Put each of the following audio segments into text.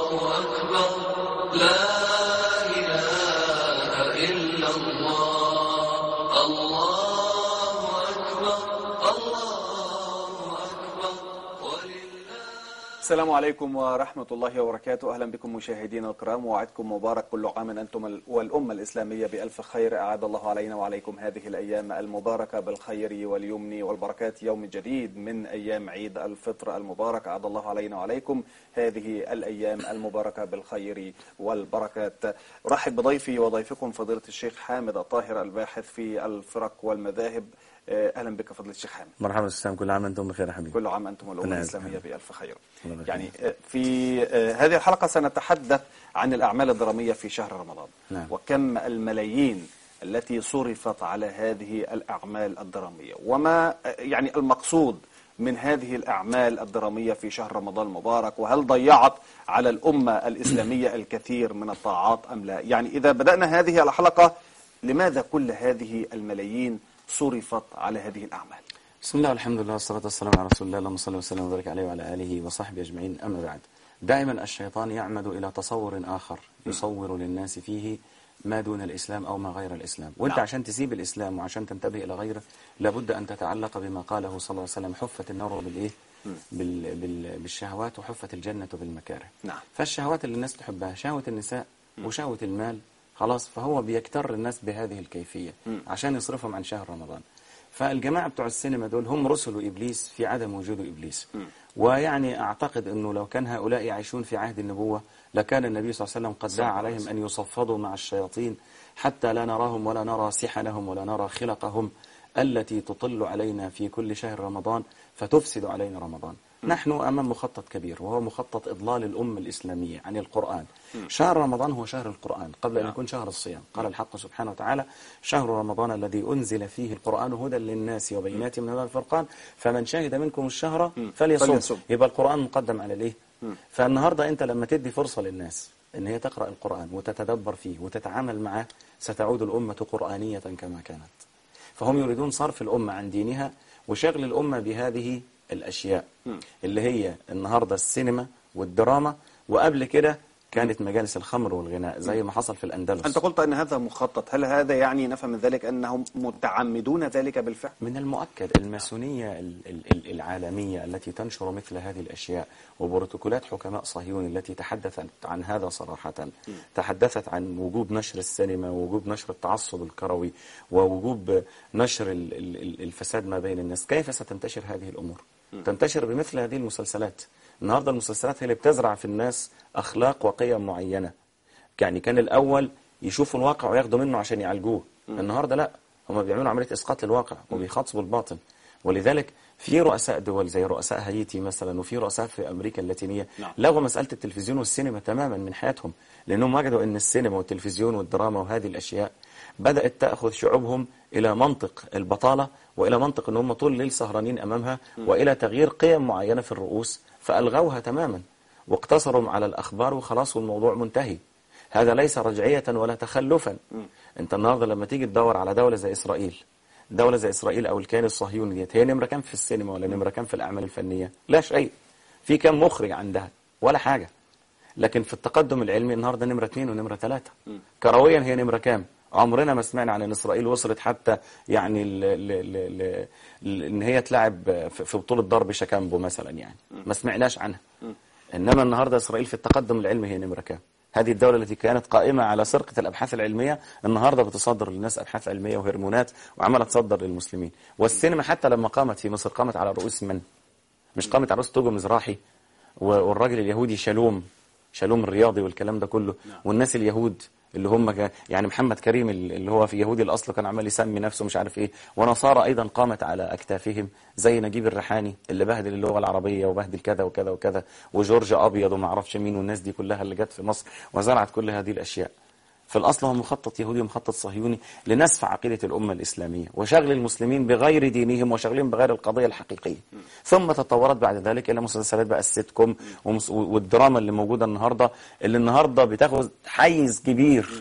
السلام عليكم ورحمة الله وبركاته أهلا بكم مشاهدينا الكرام ووعدكم مبارك كل عام أنتم والأمة الإسلامية بألف خير أعاد الله علينا وعليكم هذه الأيام المباركة بالخير واليمن والبركات يوم جديد من أيام عيد الفطر المبارك أعاد الله علينا وعليكم هذه الأيام المباركة بالخير والبركات أرحب بضيفي وضيفكم فضيلة الشيخ حامد الطاهر الباحث في الفرق والمذاهب اهلا بك فضيله الشيخ حامد مرحبا استاذ كل عام وانتم بخير يا حبيبي كل عام انتم والامه ربنا الاسلاميه يسعدك. بالف خير الله يبارك يعني في هذه الحلقه سنتحدث عن الاعمال الدراميه في شهر رمضان نعم. وكم الملايين التي صرفت على هذه الاعمال الدراميه وما يعني المقصود من هذه الاعمال الدراميه في شهر رمضان المبارك وهل ضيعت على الامه الاسلاميه الكثير من الطاعات ام لا يعني اذا بدانا هذه الحلقه لماذا كل هذه الملايين صرفت على هذه الاعمال بسم الله والحمد لله والصلاة والسلام على رسول الله اللهم صل وسلم وبارك عليه وعلى آله وصحبه أجمعين أما بعد دائما الشيطان يعمد إلى تصور آخر يصور للناس فيه ما دون الإسلام أو ما غير الإسلام وانت نعم. عشان تسيب الإسلام وعشان تنتبه إلى غيره لابد أن تتعلق بما قاله صلى الله عليه وسلم حفت النار بالإيه بال بال بالشهوات وحفت الجنة بالمكاره نعم. فالشهوات اللي الناس تحبها شهوة النساء وشهوة المال خلاص فهو بيكتر الناس بهذه الكيفية عشان يصرفهم عن شهر رمضان فالجماعة بتوع السينما دول هم رسل إبليس في عدم وجود إبليس ويعني أعتقد أنه لو كان هؤلاء يعيشون في عهد النبوة لكان النبي صلى الله عليه وسلم قد دعا عليهم أن يصفدوا مع الشياطين حتى لا نراهم ولا نرى سحنهم ولا نرى خلقهم التي تطل علينا في كل شهر رمضان فتفسد علينا رمضان نحن أمام مخطط كبير وهو مخطط إضلال الأمة الإسلامية عن القرآن شهر رمضان هو شهر القرآن قبل أن يكون شهر الصيام قال الحق سبحانه وتعالى شهر رمضان الذي أنزل فيه القرآن هدى للناس وبينات من هذا الفرقان فمن شهد منكم الشهر فليصم فليصم. يبقى القرآن مقدم على الإيه فالنهاردة أنت لما تدي فرصة للناس أن هي تقرأ القرآن وتتدبر فيه وتتعامل معه ستعود الأمة قرآنية كما كانت فهم يريدون صرف الأمة عن دينها وشغل الأمة بهذه الأشياء اللي هي النهاردة السينما والدراما وقبل كده كانت مجالس الخمر والغناء زي ما حصل في الأندلس أنت قلت أن هذا مخطط هل هذا يعني نفهم من ذلك أنهم متعمدون ذلك بالفعل من المؤكد الماسونية ال- ال- ال- العالمية التي تنشر مثل هذه الأشياء وبروتوكولات حكماء صهيوني التي تحدثت عن هذا صراحة تحدثت عن وجوب نشر السينما ووجوب نشر التعصب الكروي ووجوب نشر ال- ال- ال- الفساد ما بين الناس كيف ستنتشر هذه الأمور تنتشر بمثل هذه المسلسلات النهاردة المسلسلات هي اللي بتزرع في الناس أخلاق وقيم معينة يعني كان الأول يشوفوا الواقع وياخدوا منه عشان يعالجوه النهاردة لا هم بيعملوا عملية إسقاط للواقع وبيخاطبوا الباطن ولذلك في رؤساء دول زي رؤساء هايتي مثلا وفي رؤساء في أمريكا اللاتينية نعم. لغوا مسألة التلفزيون والسينما تماما من حياتهم لأنهم وجدوا أن السينما والتلفزيون والدراما وهذه الأشياء بدأت تأخذ شعوبهم إلى منطق البطالة وإلى منطق أن هم طول الليل سهرانين أمامها وإلى تغيير قيم معينة في الرؤوس فألغوها تماما واقتصروا على الأخبار وخلاص والموضوع منتهي هذا ليس رجعية ولا تخلفا أنت النهاردة لما تيجي تدور على دولة زي إسرائيل دولة زي إسرائيل أو الكيان الصهيوني ديت هي نمرة كام في السينما ولا نمرة كام في الأعمال الفنية لا شيء في كام مخرج عندها ولا حاجة لكن في التقدم العلمي النهارده نمرة اثنين ونمرة ثلاثة كرويا هي نمرة كام عمرنا ما سمعنا عن ان اسرائيل وصلت حتى يعني ل ل ل ل ل ان هي تلعب في في بطولة ضرب شكامبو مثلا يعني ما سمعناش عنها انما النهارده اسرائيل في التقدم العلمي هي نمرة كام هذه الدولة التي كانت قائمة على سرقة الأبحاث العلمية النهاردة بتصدر للناس أبحاث علمية وهرمونات وعمالة تصدر للمسلمين والسينما حتى لما قامت في مصر قامت على رؤوس من مش قامت على رؤوس توجو مزراحي و- والراجل اليهودي شالوم شالوم الرياضي والكلام ده كله والناس اليهود اللي هم جا- يعني محمد كريم ال- اللي هو في يهودي الاصل كان عمال يسمي نفسه مش عارف ايه ونصارى ايضا قامت على اكتافهم زي نجيب الريحاني اللي بهدل اللغه العربيه وبهدل كذا وكذا وكذا وجورج ابيض وما اعرفش مين والناس دي كلها اللي جت في مصر وزرعت كل هذه الاشياء في الأصل هو مخطط يهودي ومخطط صهيوني لنسف عقيدة الأمة الإسلامية وشغل المسلمين بغير دينهم وشغلهم بغير القضية الحقيقية ثم تطورت بعد ذلك إلى مسلسلات بقى السيت كوم ومس- والدراما اللي موجودة النهاردة اللي النهاردة بتاخذ حيز كبير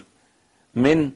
من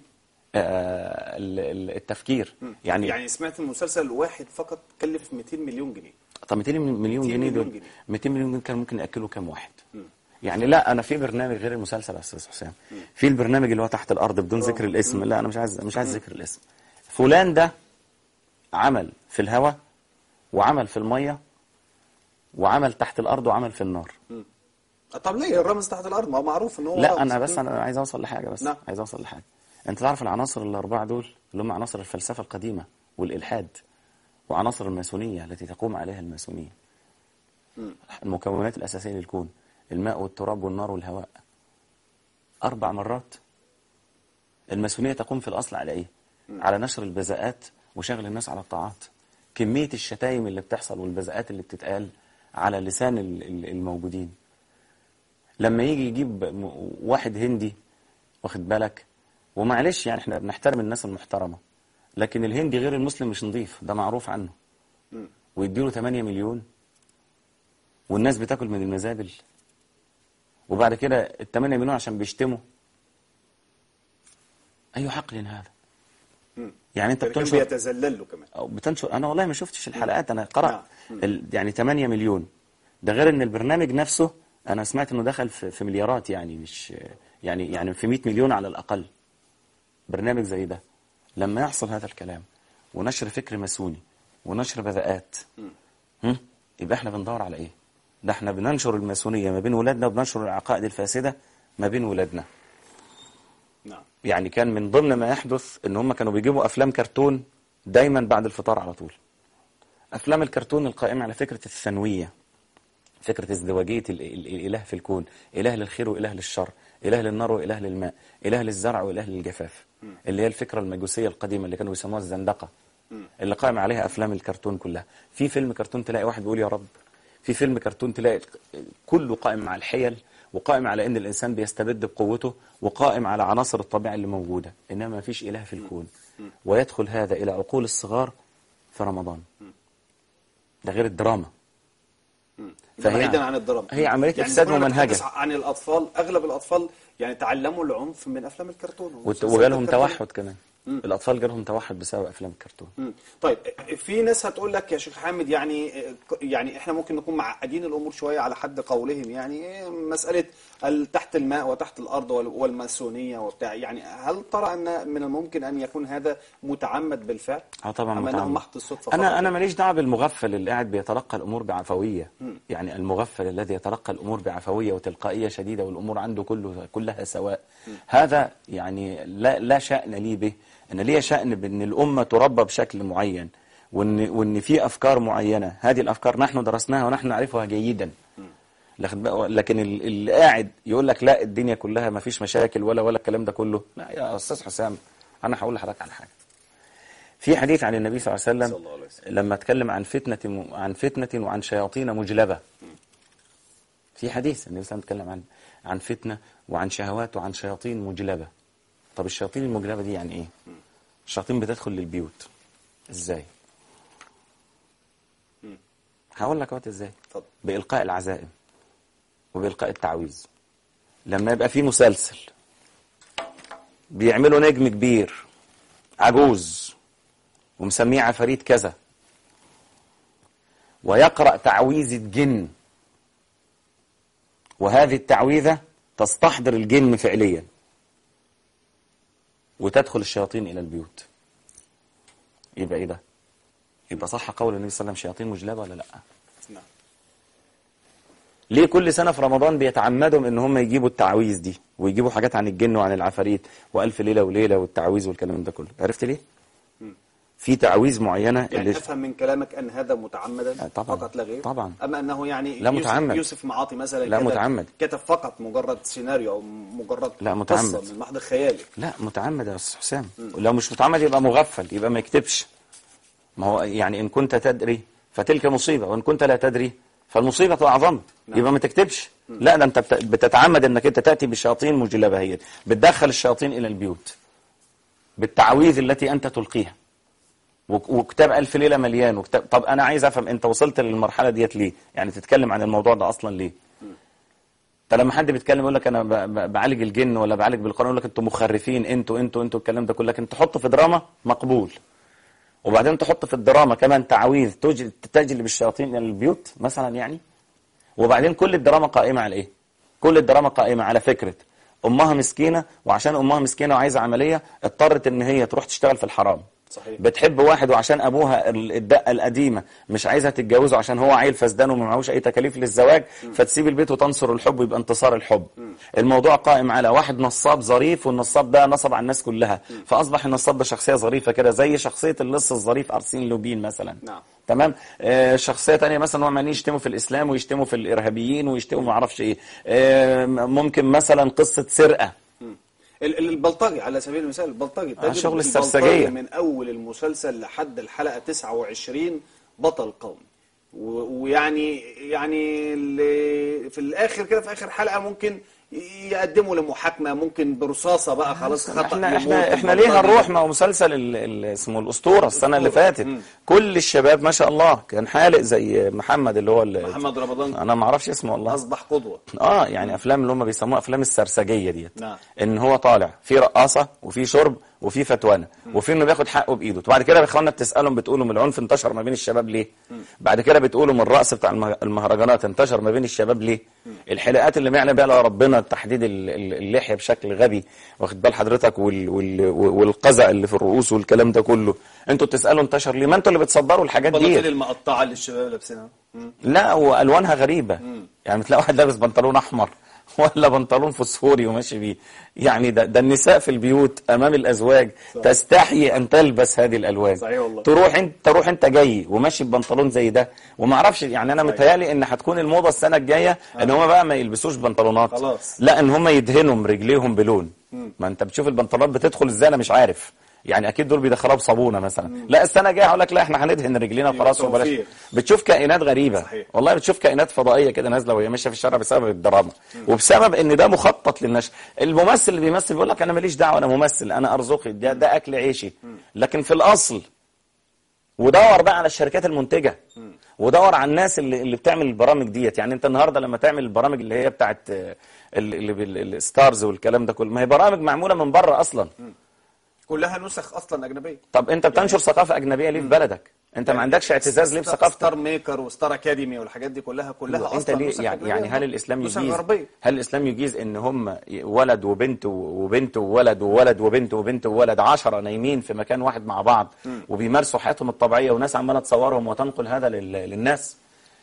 آه، ال- ال- التفكير يعني, يعني سمعت المسلسل الواحد فقط كلف 200 مليون جنيه طب 200 مليون 200 جنيه مليون دول جنيه. 200 مليون جنيه كان ممكن ياكلوا كام واحد يعني لا انا في برنامج غير المسلسل يا استاذ حسام في البرنامج اللي هو تحت الارض بدون ذكر الاسم لا انا مش عايز مش عايز ذكر الاسم فلان ده عمل في الهواء وعمل في الميه وعمل تحت الارض وعمل في النار طب ليه الرمز تحت الارض ما هو معروف ان هو لا رمز. انا بس مم. انا عايز اوصل لحاجه بس نعم. عايز اوصل لحاجه انت تعرف العناصر الاربعه دول اللي هم عناصر الفلسفه القديمه والالحاد وعناصر الماسونيه التي تقوم عليها الماسونيه المكونات الاساسيه للكون الماء والتراب والنار والهواء اربع مرات الماسونيه تقوم في الاصل على ايه على نشر البذاءات وشغل الناس على الطاعات كميه الشتايم اللي بتحصل والبذاءات اللي بتتقال على لسان ال- ال- الموجودين لما يجي يجيب م- واحد هندي واخد بالك ومعلش يعني احنا بنحترم الناس المحترمه لكن الهندي غير المسلم مش نظيف ده معروف عنه ويديله 8 مليون والناس بتاكل من المزابل وبعد كده ال 8 مليون عشان بيشتموا اي حق هذا مم. يعني انت كان بتنشر بيتذلل له كمان أو بتنشر انا والله ما شفتش الحلقات انا قرأت نعم. ال... يعني 8 مليون ده غير ان البرنامج نفسه انا سمعت انه دخل في, في مليارات يعني مش يعني يعني في 100 مليون على الاقل برنامج زي ده لما يحصل هذا الكلام ونشر فكر ماسوني ونشر بذاءات هم؟ يبقى احنا بندور على ايه ده احنا بننشر الماسونيه ما بين ولادنا وبننشر العقائد الفاسده ما بين ولادنا نعم يعني كان من ضمن ما يحدث ان هم كانوا بيجيبوا افلام كرتون دايما بعد الفطار على طول افلام الكرتون القائمه على فكره الثانويه فكره ازدواجيه ال- ال- الاله في الكون اله للخير واله للشر اله للنار واله للماء اله للزرع واله للجفاف اللي هي الفكره المجوسيه القديمه اللي كانوا بيسموها الزندقه اللي قائم عليها افلام الكرتون كلها في فيلم كرتون تلاقي واحد بيقول يا رب في فيلم كرتون تلاقي كله قائم على الحيل وقائم على ان الانسان بيستبد بقوته وقائم على عناصر الطبيعه اللي موجوده انما ما فيش اله في الكون ويدخل هذا الى عقول الصغار في رمضان ده غير الدراما ده فهي- بعيدا عن الدراما هي عملية يعني إفساد كنا ممنهجة. بنتحدث عن الاطفال اغلب الاطفال يعني تعلموا العنف من افلام الكرتون وت- ومسلسلات وجالهم الكرتون. توحد كمان الاطفال جالهم توحد بسبب افلام الكرتون مم. طيب في ناس هتقول لك يا شيخ حامد يعني يعني احنا ممكن نكون معقدين الامور شويه على حد قولهم يعني مساله ال- تحت الماء وتحت الارض وال- والماسونيه وبتاع يعني هل ترى ان من الممكن ان يكون هذا متعمد بالفعل؟ اه طبعا أم أنه متعمد. محض الصدفه انا فقط؟ انا ماليش دعوه بالمغفل اللي قاعد بيتلقى الامور بعفويه يعني المغفل الذي يتلقى الامور بعفويه وتلقائيه شديده والامور عنده كله كلها سواء هذا يعني لا لا شان لي به انا ليا شان بان الامه تربى بشكل معين وان وان في افكار معينه هذه الافكار نحن درسناها ونحن نعرفها جيدا لكن بقى- لكن ال- اللي قاعد يقول لك لا الدنيا كلها ما فيش مشاكل ولا ولا الكلام ده كله لا يا استاذ حسام انا هقول لحضرتك على حاجه في حديث عن النبي صلى الله عليه صلى وسلم الله عليه وسلم. لما اتكلم عن فتنة عن فتنة وعن شياطين مجلبة في حديث النبي صلى الله عليه وسلم اتكلم عن عن فتنة وعن شهوات وعن شياطين مجلبة طب الشياطين المجلبة دي يعني ايه الشياطين بتدخل للبيوت ازاي هقول لك اهوت ازاي اتفضل. بإلقاء العزائم وبإلقاء التعويذ لما يبقى في مسلسل بيعملوا نجم كبير عجوز ومسميه عفاريت كذا ويقرأ تعويذة جن وهذه التعويذة تستحضر الجن فعليا وتدخل الشياطين إلى البيوت يبقى إيه ده؟ يبقى صح قول النبي صلى الله عليه وسلم شياطين مجلبة ولا لأ؟ نعم. ليه كل سنة في رمضان بيتعمدوا ان هم يجيبوا التعويذ دي ويجيبوا حاجات عن الجن وعن العفاريت والف ليلة وليلة والتعويذ والكلام ده كله عرفت ليه في تعويذ معينة يعني اللي افهم من كلامك ان هذا متعمدا آه، طبعاً. فقط لا غير طبعاً. اما انه يعني لا يوسف, متعمد. يوسف معاطي مثلا لا كتب- متعمد. كتب فقط مجرد سيناريو او مجرد لا متعمد. قصه من محض خيالي لا متعمد يا استاذ حسام لو مش متعمد يبقى مغفل يبقى ما يكتبش ما هو يعني ان كنت تدري فتلك مصيبة وان كنت لا تدري فالمصيبة اعظم يبقى ما تكتبش لا ده انت بت- بتتعمد انك انت تاتي بشياطين مجلبة هي بتدخل الشياطين الى البيوت بالتعويذ التي انت تلقيها وك- وكتاب ألف ليلة مليان وكتاب طب أنا عايز أفهم أنت وصلت للمرحلة ديت ليه؟ يعني تتكلم عن الموضوع ده أصلا ليه؟ انت لما حد بيتكلم يقول لك انا ب- ب- بعالج الجن ولا بعالج بالقران يقول لك انتوا مخرفين انتوا انتوا انتوا الكلام ده كله لكن تحط في دراما مقبول وبعدين تحط في الدراما كمان تعويذ تجل- تجلب الشياطين الى البيوت مثلا يعني وبعدين كل الدراما قائمه على ايه؟ كل الدراما قائمة على فكرة أمها مسكينة وعشان أمها مسكينة وعايزة عملية اضطرت إن هي تروح تشتغل في الحرام صحيح. بتحب واحد وعشان ابوها ال- الدقه القديمه مش عايزها تتجوزه عشان هو عيل فسدان وما معهوش اي تكاليف للزواج فتسيب البيت وتنصر الحب ويبقى انتصار الحب الموضوع قائم على واحد نصاب ظريف والنصاب ده نصب على الناس كلها فاصبح النصاب ده شخصيه ظريفه كده زي شخصيه اللص الظريف ارسين لوبين مثلا نعم. تمام آه شخصيه تانية مثلا هم يشتموا في الاسلام ويشتموا في الارهابيين ويشتموا ما اعرفش ايه آه ممكن مثلا قصه سرقه ال- ال- البلطجي على سبيل المثال البلطجي تجد شغل البلطجي السرسجية. من اول المسلسل لحد الحلقه 29 بطل قومي و- ويعني يعني اللي في الاخر كده في اخر حلقه ممكن يقدموا لمحاكمه ممكن برصاصه بقى خلاص خطا احنا يموت احنا احنا البلطجي. ليها الروح ما هو مسلسل ال- ال- اسمه الاسطوره السنه اللي الأسطورة. فاتت كل الشباب ما شاء الله كان حالق زي محمد اللي هو ال- محمد رمضان انا ما اعرفش اسمه والله اصبح قدوه اه يعني افلام اللي هم بيسموها افلام السرسجيه ديت نعم. ان هو طالع في رقاصه وفي شرب وفي فتوانه وفي انه بياخد حقه بايده وبعد كده يا اخوانا بتسالهم بتقولوا من العنف انتشر ما بين الشباب ليه بعد كده بتقولوا من الرقص بتاع المه- المهرجانات انتشر ما بين الشباب ليه الحلقات اللي معنا بيها لها ربنا تحديد ال- ال- اللحيه بشكل غبي واخد بال حضرتك وال وال والقزع اللي في الرؤوس والكلام ده كله انتوا بتسالوا انتشر ليه ما انتوا اللي بتصدروا الحاجات دي البناطيل المقطعه اللي الشباب لابسينها مم. لا والوانها غريبه يعني تلاقي واحد لابس بنطلون احمر ولا بنطلون فوسفوري وماشي بيه يعني ده, ده النساء في البيوت امام الازواج تستحي ان تلبس هذه الالوان صحيح والله. تروح انت تروح انت جاي وماشي ببنطلون زي ده وما اعرفش يعني انا متهيالي ان هتكون الموضه السنه الجايه ان هم بقى ما يلبسوش بنطلونات خلاص. لا ان هم يدهنوا رجليهم بلون ما انت بتشوف البنطلونات بتدخل ازاي انا مش عارف يعني اكيد دول بيدخلوها بصابونه مثلا لا السنه الجايه هقول لك لا احنا هندهن رجلينا وخلاص وبلاش توفير. بتشوف كائنات غريبه صحيح. والله بتشوف كائنات فضائيه كده نازله وهي ماشيه في الشارع بسبب الدراما وبسبب ان ده مخطط للنشر الممثل اللي بيمثل بيقول لك انا ماليش دعوه انا ممثل انا ارزقي ده, ده اكل عيشي لكن في الاصل ودور بقى على الشركات المنتجه ودور على الناس اللي, اللي بتعمل البرامج ديت يعني انت النهارده لما تعمل البرامج اللي هي بتاعت آه، اللي اللي بال- الستارز والكلام ده كله ما هي برامج معموله من بره اصلا كلها نسخ اصلا اجنبيه طب انت بتنشر ثقافه اجنبيه ليه في بلدك انت ما عندكش اعتزاز ليه ستار- بثقافتك ستار ميكر وستار اكاديمي والحاجات دي كلها كلها انت اصلا ليه نسخ يعني, أجنبية يعني هل برضه. الاسلام نسخ يجيز غربيه هل الاسلام يجيز ان هم ولد وبنت وبنت وولد وولد وبنت وبنت وولد عشرة نايمين في مكان واحد مع بعض وبيمارسوا حياتهم الطبيعيه وناس عماله تصورهم وتنقل هذا لل- للناس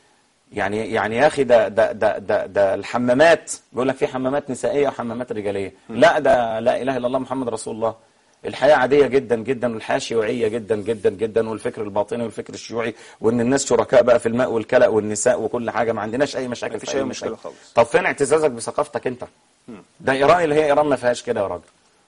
يعني يعني يا اخي ده ده ده ده, ده الحمامات بيقول لك في حمامات نسائيه وحمامات رجاليه لا ده لا اله الا الله محمد رسول الله الحياه عاديه جدا جدا والحياه شيوعيه جدا جدا جدا والفكر الباطني والفكر الشيوعي وان الناس شركاء بقى في الماء والكلى والنساء وكل حاجه ما عندناش اي مشاكل مفيش في أي اي مشكلة مشاكل خالص. طب فين اعتزازك بثقافتك انت ده ايران اللي هي ايران ما فيهاش كده يا راجل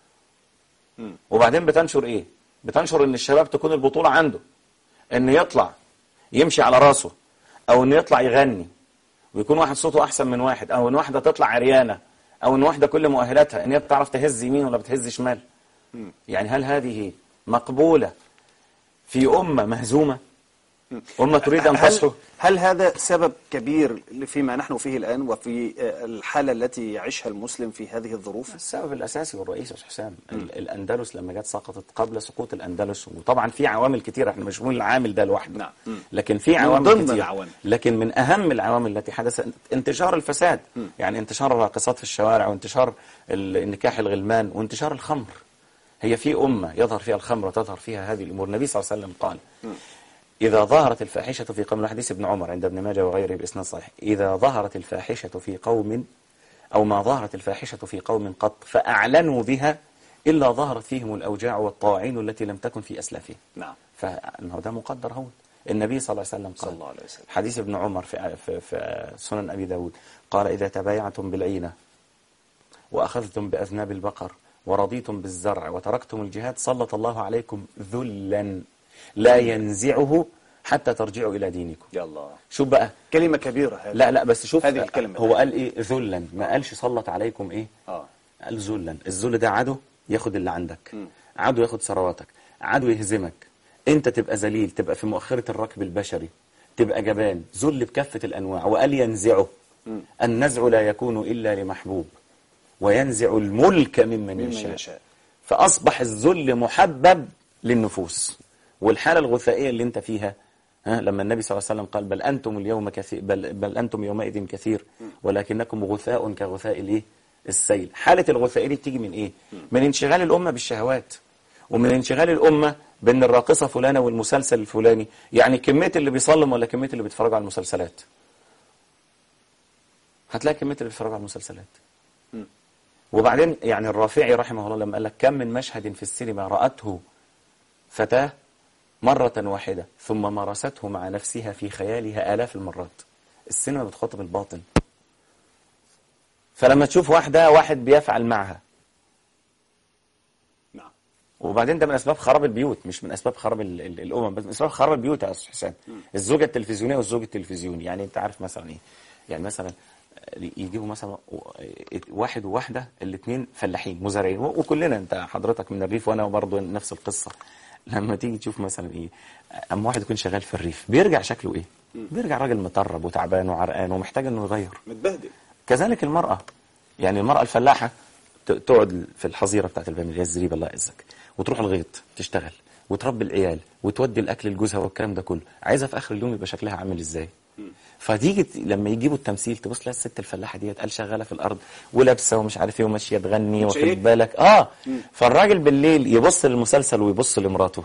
وبعدين بتنشر ايه بتنشر ان الشباب تكون البطوله عنده ان يطلع يمشي على راسه او ان يطلع يغني ويكون واحد صوته احسن من واحد او ان واحده تطلع عريانه او ان واحده كل مؤهلاتها ان هي بتعرف تهز يمين ولا بتهز شمال يعني هل هذه مقبوله في امه مهزومه امه تريد ان هل, تصحو هل هذا سبب كبير فيما نحن فيه الآن وفي آه، الحالة التي يعيشها المسلم في هذه الظروف السبب الاساسي والرئيسي يا استاذ حسام ال- الاندلس لما جت سقطت قبل سقوط الاندلس وطبعا في عوامل كتيره احنا مش بنقول العامل ده لوحده نعم. مم. لكن في من عوامل ضمن كتير العوامل. لكن من اهم العوامل التي حدثت انتشار الفساد يعني انتشار الراقصات في الشوارع وانتشار ال- النكاح الغلمان وانتشار الخمر هي في امه يظهر فيها الخمر وتظهر فيها هذه الامور النبي صلى الله عليه وسلم قال إذا ظهرت الفاحشة في قوم حديث ابن عمر عند ابن ماجه وغيره بإسناد صحيح إذا ظهرت الفاحشة في قوم أو ما ظهرت الفاحشة في قوم قط فأعلنوا بها إلا ظهرت فيهم الأوجاع والطاعين التي لم تكن في أسلافهم نعم فإنه ده مقدر هون النبي صلى الله عليه وسلم قال صلى الله عليه وسلم. حديث ابن عمر في, في, في سنن أبي داود قال إذا تبايعتم بالعينة وأخذتم بأذناب البقر ورضيتم بالزرع وتركتم الجهاد سلط الله عليكم ذلا لا ينزعه حتى ترجعوا إلى دينكم يلا شوف بقى كلمة كبيرة هذه لا لا بس شوف هذه الكلمة. هو قال ايه ذلا ما قالش سلط عليكم ايه آه. قال ذلا الذل ده عدو ياخد اللي عندك عدو ياخد ثرواتك عدو يهزمك انت تبقى ذليل تبقى في مؤخرة الركب البشري تبقى جبان ذل بكافة الانواع وقال ينزعه النزع لا يكون الا لمحبوب وينزع الملك ممن, ممن يشاء. يشاء. فاصبح الذل محبب للنفوس والحالة الغثائية اللي انت فيها ها لما النبي صلى الله عليه وسلم قال بل انتم اليوم كثير بل, بل انتم يومئذ كثير ولكنكم غثاء كغثاء الايه السيل حاله الغثاء دي بتيجي من ايه من انشغال الامه بالشهوات ومن انشغال الامه بان الراقصه فلانه والمسلسل الفلاني يعني كميه اللي بيصلم ولا كميه اللي بيتفرجوا على المسلسلات هتلاقي كميه اللي بيتفرجوا على المسلسلات مم. وبعدين يعني الرافعي رحمه الله لما قال لك كم من مشهد في السينما رأته فتاة مرة واحدة ثم مارسته مع نفسها في خيالها آلاف المرات السينما بتخاطب الباطن فلما تشوف واحدة واحد بيفعل معها نعم وبعدين ده من اسباب خراب البيوت مش من اسباب خراب ال- ال- الامم بس من اسباب خراب البيوت يا استاذ حسام الزوجه التلفزيونيه والزوج التلفزيوني يعني انت عارف مثلا ايه يعني مثلا يجيبوا مثلا واحد وواحده الاثنين فلاحين مزارعين و- وكلنا انت حضرتك من الريف وانا برضه نفس القصه لما تيجي تشوف مثلا ايه اما واحد يكون شغال في الريف بيرجع شكله ايه بيرجع راجل مطرب وتعبان وعرقان ومحتاج انه يغير متبهدل كذلك المرأة يعني المرأة الفلاحة ت- تقعد في الحظيرة بتاعت البامية اللي هي الزريبة الله يعزك وتروح الغيط تشتغل وتربي العيال وتودي الأكل لجوزها والكلام ده كله عايزة في آخر اليوم يبقى شكلها عامل إزاي فتيجي ت- لما يجيبوا التمثيل تبص لها الست الفلاحة ديت قال شغالة في الأرض ولابسة ومش عارف إيه وماشية تغني واخد شيك. بالك آه فالراجل بالليل يبص للمسلسل ويبص لمراته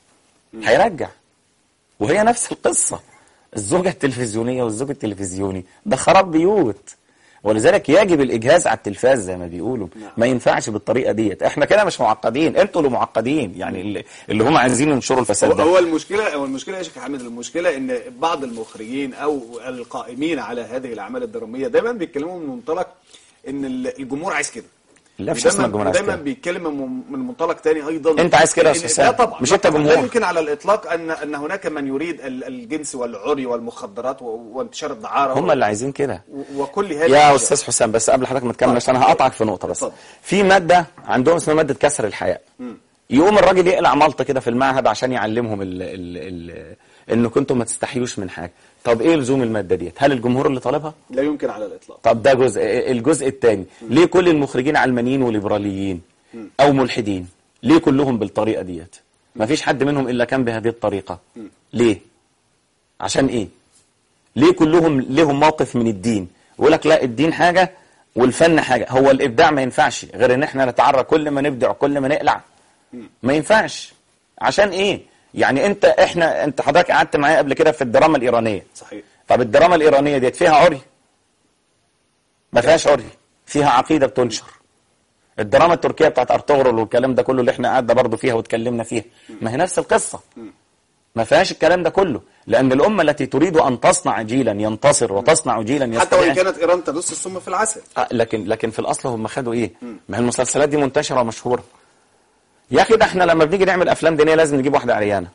هيرجع وهي نفس القصة الزوجة التلفزيونية والزوج التلفزيوني ده خراب بيوت ولذلك يجب الإجهاز على التلفاز زي ما بيقولوا نعم. ما ينفعش بالطريقة ديت احنا كده مش معقدين انتوا اللي معقدين يعني اللي, اللي هم عايزين ينشروا هو, الفساد ده هو المشكله هو المشكله يا شيخ حامد المشكله ان بعض المخرجين او القائمين على هذه الاعمال الدراميه دايما بيتكلموا من منطلق ان ال- الجمهور عايز كده لا مش اسمها الجمهور عايز دايما كده. بيتكلم من من منطلق تاني ايضا أنت عايز كده يا إن- أستاذ لا سامي. طبعا مش لا أنت طبعاً. جمهور. لا يمكن على الاطلاق ان ان هناك من يريد ال- الجنس والعري والمخدرات و- وانتشار الدعاره هم اللي عايزين كده و- وكل هذه يا الأشياء. استاذ حسام بس قبل حضرتك ما تكمل عشان هقطعك في نقطه بس اتفضل. في ماده عندهم اسمها ماده كسر الحياء يقوم الراجل يقلع ملطه كده في المعهد عشان يعلمهم ال ال ال ان كنتم ما تستحيوش من حاجه طب ايه لزوم الماده ديت هل الجمهور اللي طالبها لا يمكن على الاطلاق طب ده جزء الجزء الثاني ليه كل المخرجين علمانيين وليبراليين او ملحدين ليه كلهم بالطريقه ديت ما فيش حد منهم الا كان بهذه الطريقه ليه عشان ايه ليه كلهم لهم موقف من الدين يقول لك لا الدين حاجه والفن حاجه هو الابداع ما ينفعش غير ان احنا نتعرى كل ما نبدع كل ما نقلع ما ينفعش عشان ايه يعني انت احنا انت حضرتك قعدت معايا قبل كده في الدراما الايرانيه صحيح طب الدراما الإيرانية ديت فيها عري ما فيهاش عري فيها عقيدة بتنشر الدراما التركية بتاعت أرطغرل والكلام ده كله اللي احنا قعدنا برضه فيها واتكلمنا فيها ما هي نفس القصة ما فيهاش الكلام ده كله لأن الأمة التي تريد أن تصنع جيلا ينتصر وتصنع جيلا حتى وان يستطيع كانت ايران تدس السم في العسل آه، لكن لكن في الأصل هم خدوا إيه ما هي المسلسلات دي منتشرة ومشهورة يا أخي ده احنا لما بنيجي نعمل أفلام دينية لازم نجيب واحدة عريانة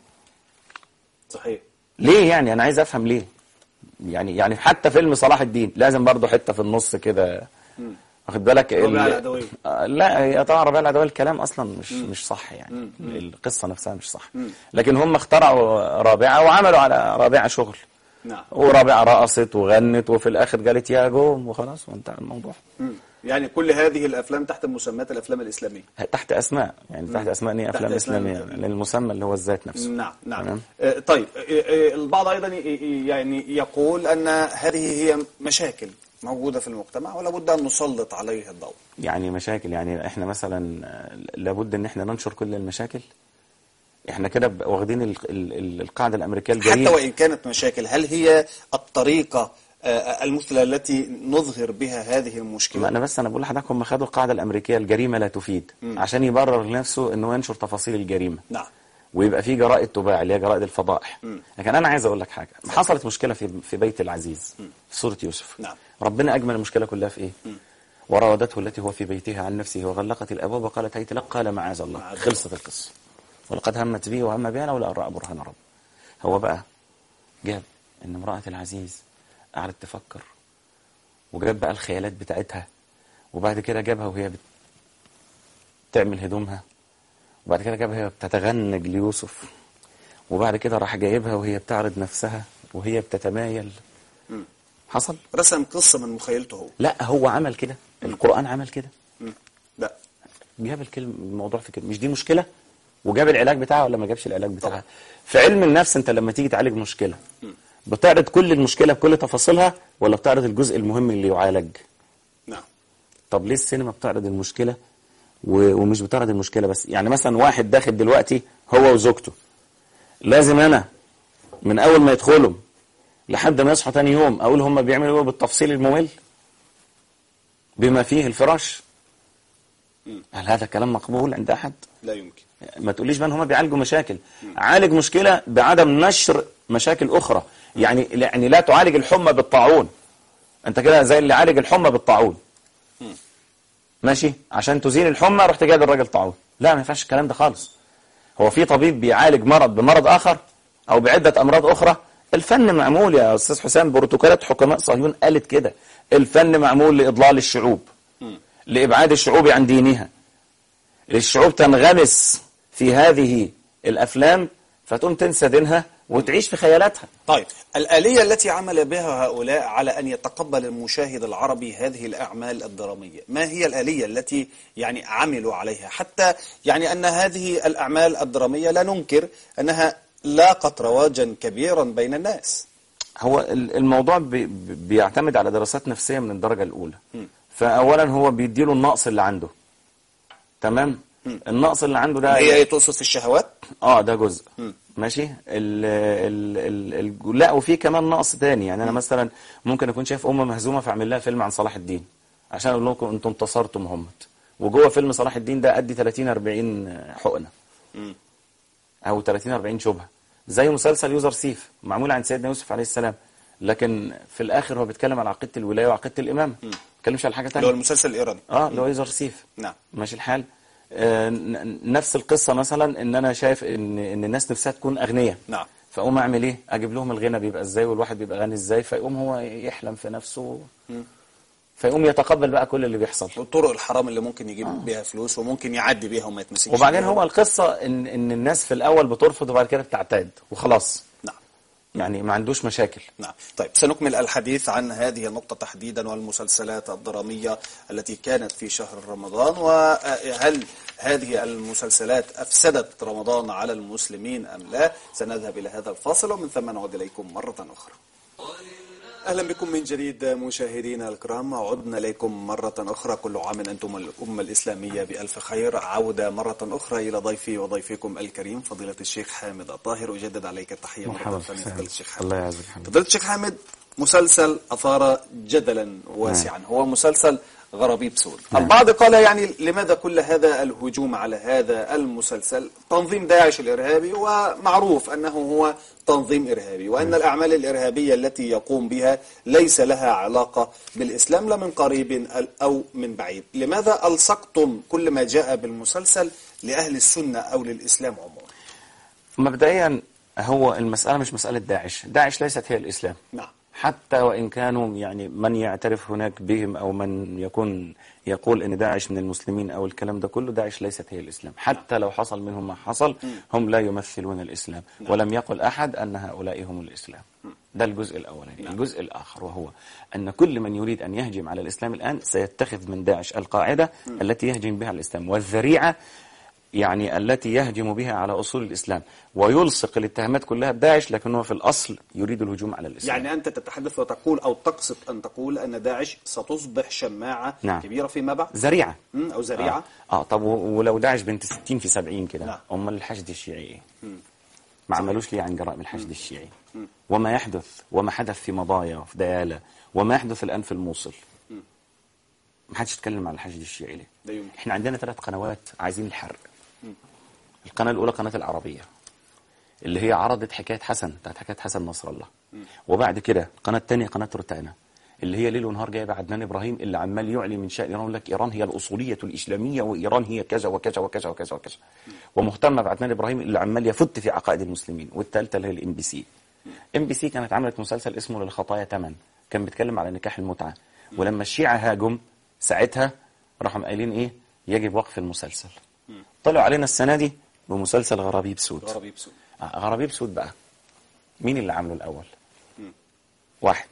صحيح ليه يعني انا عايز افهم ليه يعني يعني حتى فيلم صلاح الدين لازم برضه حته في النص كده واخد بالك ال- ربيع العدوية. آه، لا هي طبعا ربيع العدوية الكلام اصلا مش مش صح يعني القصه نفسها مش صح لكن هم اخترعوا رابعه وعملوا على رابعه شغل نعم ورابعه رقصت وغنت وفي الاخر قالت يا جوم وخلاص وانتهى الموضوع مم. يعني كل هذه الافلام تحت مسميات الافلام الاسلاميه تحت اسماء يعني تحت اسماء ان هي تحت افلام أسماء اسلاميه إسلامية. لان المسمى اللي هو الذات نفسه نعم نعم تمام. آه، طيب آه، آه، البعض ايضا ي- ي- يعني يقول ان هذه هي مشاكل موجوده في المجتمع ولا بد ان نسلط عليها الضوء يعني مشاكل يعني احنا مثلا آه، لابد ان احنا ننشر كل المشاكل احنا كده ب- واخدين ال- ال- ال- القاعده الامريكيه حتى الجريمه وان كانت مشاكل هل هي الطريقه آه، المثلى التي نظهر بها هذه ما المشكله انا بس انا بقول لحضرتك هم خدوا القاعده الامريكيه الجريمه لا تفيد عشان يبرر لنفسه انه ينشر تفاصيل الجريمه نعم ويبقى في جرائد تباع اللي هي جرائد الفضائح لكن انا عايز اقول لك حاجه حصلت مشكله في في بيت العزيز في سوره يوسف نعم. ربنا اجمل المشكله كلها في ايه وراودته التي هو في بيتها عن نفسه وغلقت الابواب وقالت هيت لك قال معاذ الله معاذ الله. خلصت القصه ولقد همت به وهم بها لولا ان راى برهان رب هو بقى جاب ان امراه العزيز قعدت تفكر وجاب بقى الخيالات بتاعتها وبعد كده جابها وهي بت... تعمل هدومها وبعد كده جابها وهي بتتغنج ليوسف وبعد كده راح جايبها وهي بتعرض نفسها وهي بتتمايل حصل رسم قصه من مخيلته هو لا هو عمل كده القرآن عمل كده مم. لا جاب الكلمة الموضوع في كده مش دي مشكلة وجاب العلاج بتاعها ولا ما جابش العلاج بتاعها في علم النفس انت لما تيجي تعالج مشكله بتعرض كل المشكله بكل تفاصيلها ولا بتعرض الجزء المهم اللي يعالج نعم طب ليه السينما بتعرض المشكله و- ومش بتعرض المشكله بس يعني مثلا واحد داخل دلوقتي هو وزوجته لازم انا من اول ما يدخلوا لحد ما يصحى تاني يوم اقول هم بيعملوا ايه بالتفصيل الممل بما فيه الفراش هل هذا كلام مقبول عند احد لا يمكن ما تقوليش بقى ان هم بيعالجوا مشاكل عالج مشكله بعدم نشر مشاكل اخرى يعني يعني لا تعالج الحمى بالطاعون انت كده زي اللي عالج الحمى بالطاعون ماشي عشان تزيل الحمى رحت جايب الراجل طاعون لا ما ينفعش الكلام ده خالص هو في طبيب بيعالج مرض بمرض اخر او بعده امراض اخرى الفن معمول يا استاذ حسام بروتوكولات حكماء صهيون قالت كده الفن معمول لاضلال الشعوب لابعاد الشعوب عن دينها الشعوب تنغمس في هذه الافلام فتقوم تنسى دينها وتعيش في خيالاتها طيب الآلية التي عمل بها هؤلاء على أن يتقبل المشاهد العربي هذه الأعمال الدرامية ما هي الآلية التي يعني عملوا عليها حتى يعني أن هذه الأعمال الدرامية لا ننكر أنها لاقت رواجا كبيرا بين الناس هو ال- الموضوع بي- بي- بيعتمد على دراسات نفسية من الدرجة الأولى فأولا هو بيديله النقص اللي عنده تمام النقص اللي عنده ده هي تقصد في الشهوات اه ده جزء ماشي ال ال ال ال لا وفي كمان نقص تاني يعني انا مثلا ممكن اكون شايف امه مهزومه فاعمل لها فيلم عن صلاح الدين عشان اقول لكم انتم انتصرتم همت وجوه فيلم صلاح الدين ده ادي 30 40 حقنه او 30 40 شبهه زي مسلسل يوزر سيف معمول عن سيدنا يوسف عليه السلام لكن في الاخر هو بيتكلم على عقيده الولايه وعقيده الامامه ما بيتكلمش على حاجه اللي هو ثانيه المسلسل الإيراني اه اللي هو يوزر سيف نعم ماشي الحال آه، ن- نفس القصة مثلا ان انا شايف ان ان الناس نفسها تكون اغنياء نعم. فاقوم اعمل ايه اجيب لهم الغنى بيبقى ازاي والواحد بيبقى غني ازاي فيقوم هو يحلم في نفسه فيقوم يتقبل بقى كل اللي بيحصل والطرق الحرام اللي ممكن يجيب بيها فلوس وممكن يعدي بيها وما يتمسكش وبعدين بيها. هو القصة ان ان الناس في الاول بترفض وبعد كده بتعتاد وخلاص نعم يعني ما عندوش مشاكل نعم طيب سنكمل الحديث عن هذه النقطة تحديدا والمسلسلات الدرامية التي كانت في شهر رمضان وهل هذه المسلسلات أفسدت رمضان على المسلمين أم لا سنذهب إلى هذا الفاصل ومن ثم نعود إليكم مرة أخرى أهلا بكم من جديد مشاهدينا الكرام عدنا إليكم مرة أخرى كل عام أنتم الأمة الإسلامية بألف خير عودة مرة أخرى إلى ضيفي وضيفكم الكريم فضيلة الشيخ حامد الطاهر أجدد عليك التحية مرة مرحبا ثانية وسهلا. فضيلة الشيخ حامد الله يعزك حبيبي. فضيلة الشيخ حامد مسلسل أثار جدلا واسعا هو مسلسل غرابيب سود البعض قال يعني لماذا كل هذا الهجوم على هذا المسلسل تنظيم داعش الإرهابي ومعروف أنه هو تنظيم إرهابي وأن الأعمال الإرهابية التي يقوم بها ليس لها علاقة بالإسلام لا من قريب أو من بعيد لماذا ألصقتم كل ما جاء بالمسلسل لأهل السنة أو للإسلام عموما مبدئيا هو المسألة مش مسألة داعش داعش ليست هي الإسلام نعم حتى وإن كانوا يعني من يعترف هناك بهم أو من يكون يقول أن داعش من المسلمين أو الكلام ده كله داعش ليست هي الإسلام حتى لو حصل منهم ما حصل هم لا يمثلون الإسلام ولم يقل أحد أن هؤلاء هم الإسلام ده الجزء الأولاني الجزء الآخر وهو أن كل من يريد أن يهجم على الإسلام الآن سيتخذ من داعش القاعدة التي يهجم بها الإسلام والذريعة يعني التي يهجم بها على أصول الإسلام ويلصق الاتهامات كلها بداعش لكنه في الأصل يريد الهجوم على الإسلام يعني أنت تتحدث وتقول أو تقصد أن تقول أن داعش ستصبح شماعة نعم. كبيرة فيما بعد ذريعة مم، أو ذريعة اه, آه طب و- ولو داعش بنت 60 في 70 كده نعم. امال الحشد الشيعي ايه ما عملوش ليه عن جرائم الحشد الشيعي وما يحدث وما حدث في مضايا وفي ديالى وما يحدث الان في الموصل ما حدش يتكلم عن الحشد الشيعي ليه لا يمكن. احنا عندنا ثلاث قنوات عايزين الحرق القناه الاولى قناه العربيه اللي هي عرضت حكايه حسن بتاعت حكايه حسن نصر الله وبعد كده القناه الثانيه قناه روتانا اللي هي ليل ونهار جايبه عدنان ابراهيم اللي عمال يعلي من شان ايران يقول لك ايران هي الاصوليه الاسلاميه وايران هي كذا وكذا وكذا وكذا وكذا ومهتمه بعدنان ابراهيم اللي عمال يفت في عقائد المسلمين والثالثه اللي هي الام بي سي ام بي سي كانت عملت مسلسل اسمه للخطايا ثمن كان بيتكلم على نكاح المتعه ولما الشيعه هاجم ساعتها راحوا قايلين ايه يجب وقف المسلسل طلعوا علينا السنه دي بمسلسل غرابيب سود غرابيب سود آه، غرابيب سود بقى مين اللي عامله الاول واحد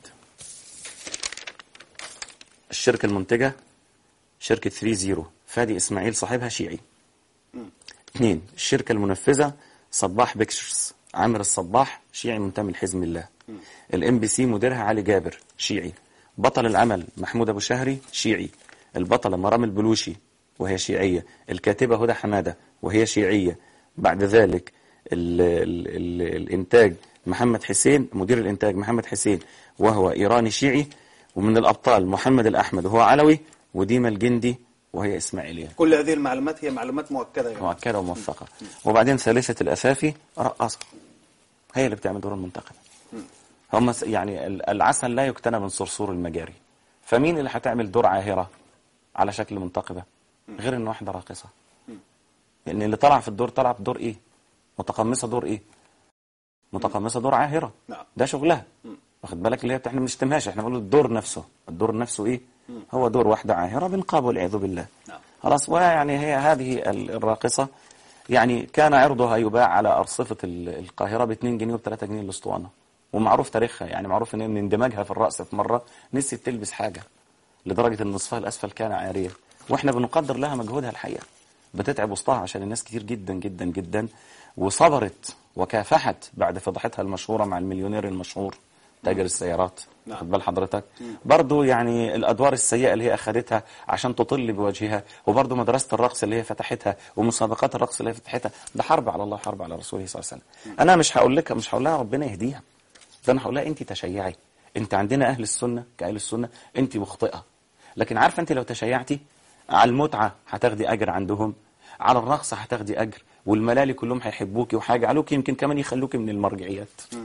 الشركه المنتجه شركه 3 زيرو فادي اسماعيل صاحبها شيعي اثنين الشركة المنفذة صباح بيكتشرز عامر الصباح شيعي منتمي لحزب الله الام بي سي مديرها علي جابر شيعي بطل العمل محمود ابو شهري شيعي البطلة مرام البلوشي وهي شيعية الكاتبة هدى حمادة وهي شيعية بعد ذلك ال ال ال الانتاج محمد حسين مدير الانتاج محمد حسين وهو ايراني شيعي ومن الابطال محمد الاحمد وهو علوي وديما الجندي وهي اسماعيليه كل هذه المعلومات هي معلومات مؤكدة يعني. مؤكده وموثقه وبعدين ثالثه الاسافي رقاصه هي اللي بتعمل دور المنتقبه هم س- يعني ال- العسل لا يكتنى من صرصور المجاري فمين اللي هتعمل دور عاهره على شكل منتقبه غير ان واحده راقصه لان اللي طلع في الدور طلع بدور ايه متقمصه دور ايه متقمصه دور عاهره نعم. ده شغلها واخد بالك اللي هي احنا ما بنشتمهاش احنا بنقول الدور نفسه الدور نفسه ايه هو دور واحده عاهره بنقاب والعياذ بالله نعم. خلاص ويعني هي هذه ال- الراقصه يعني كان عرضها يباع على ارصفه ال- القاهره ب 2 جنيه وب 3 جنيه الاسطوانه ومعروف تاريخها يعني معروف ان من اندماجها في الرأس في مره نسيت تلبس حاجه لدرجه ان نصفها الاسفل كان عاريه واحنا بنقدر لها مجهودها الحقيقه بتتعب وسطها عشان الناس كتير جدا جدا جدا وصبرت وكافحت بعد فضحتها المشهوره مع المليونير المشهور تاجر السيارات نعم. خد بال حضرتك برضو يعني الادوار السيئه اللي هي اخذتها عشان تطل بوجهها وبرضو مدرسه الرقص اللي هي فتحتها ومسابقات الرقص اللي هي فتحتها ده حرب على الله حرب على رسوله صلى الله عليه وسلم انا مش هقول لك مش هقول لها ربنا يهديها ده انا هقول لها انت تشيعي انت عندنا اهل السنه كاهل السنه انت مخطئه لكن عارفه انت لو تشيعتي على المتعه هتاخدي اجر عندهم على الرقص هتاخدي اجر والملالي كلهم هيحبوكي وهيجعلوكي يمكن كمان يخلوكي من المرجعيات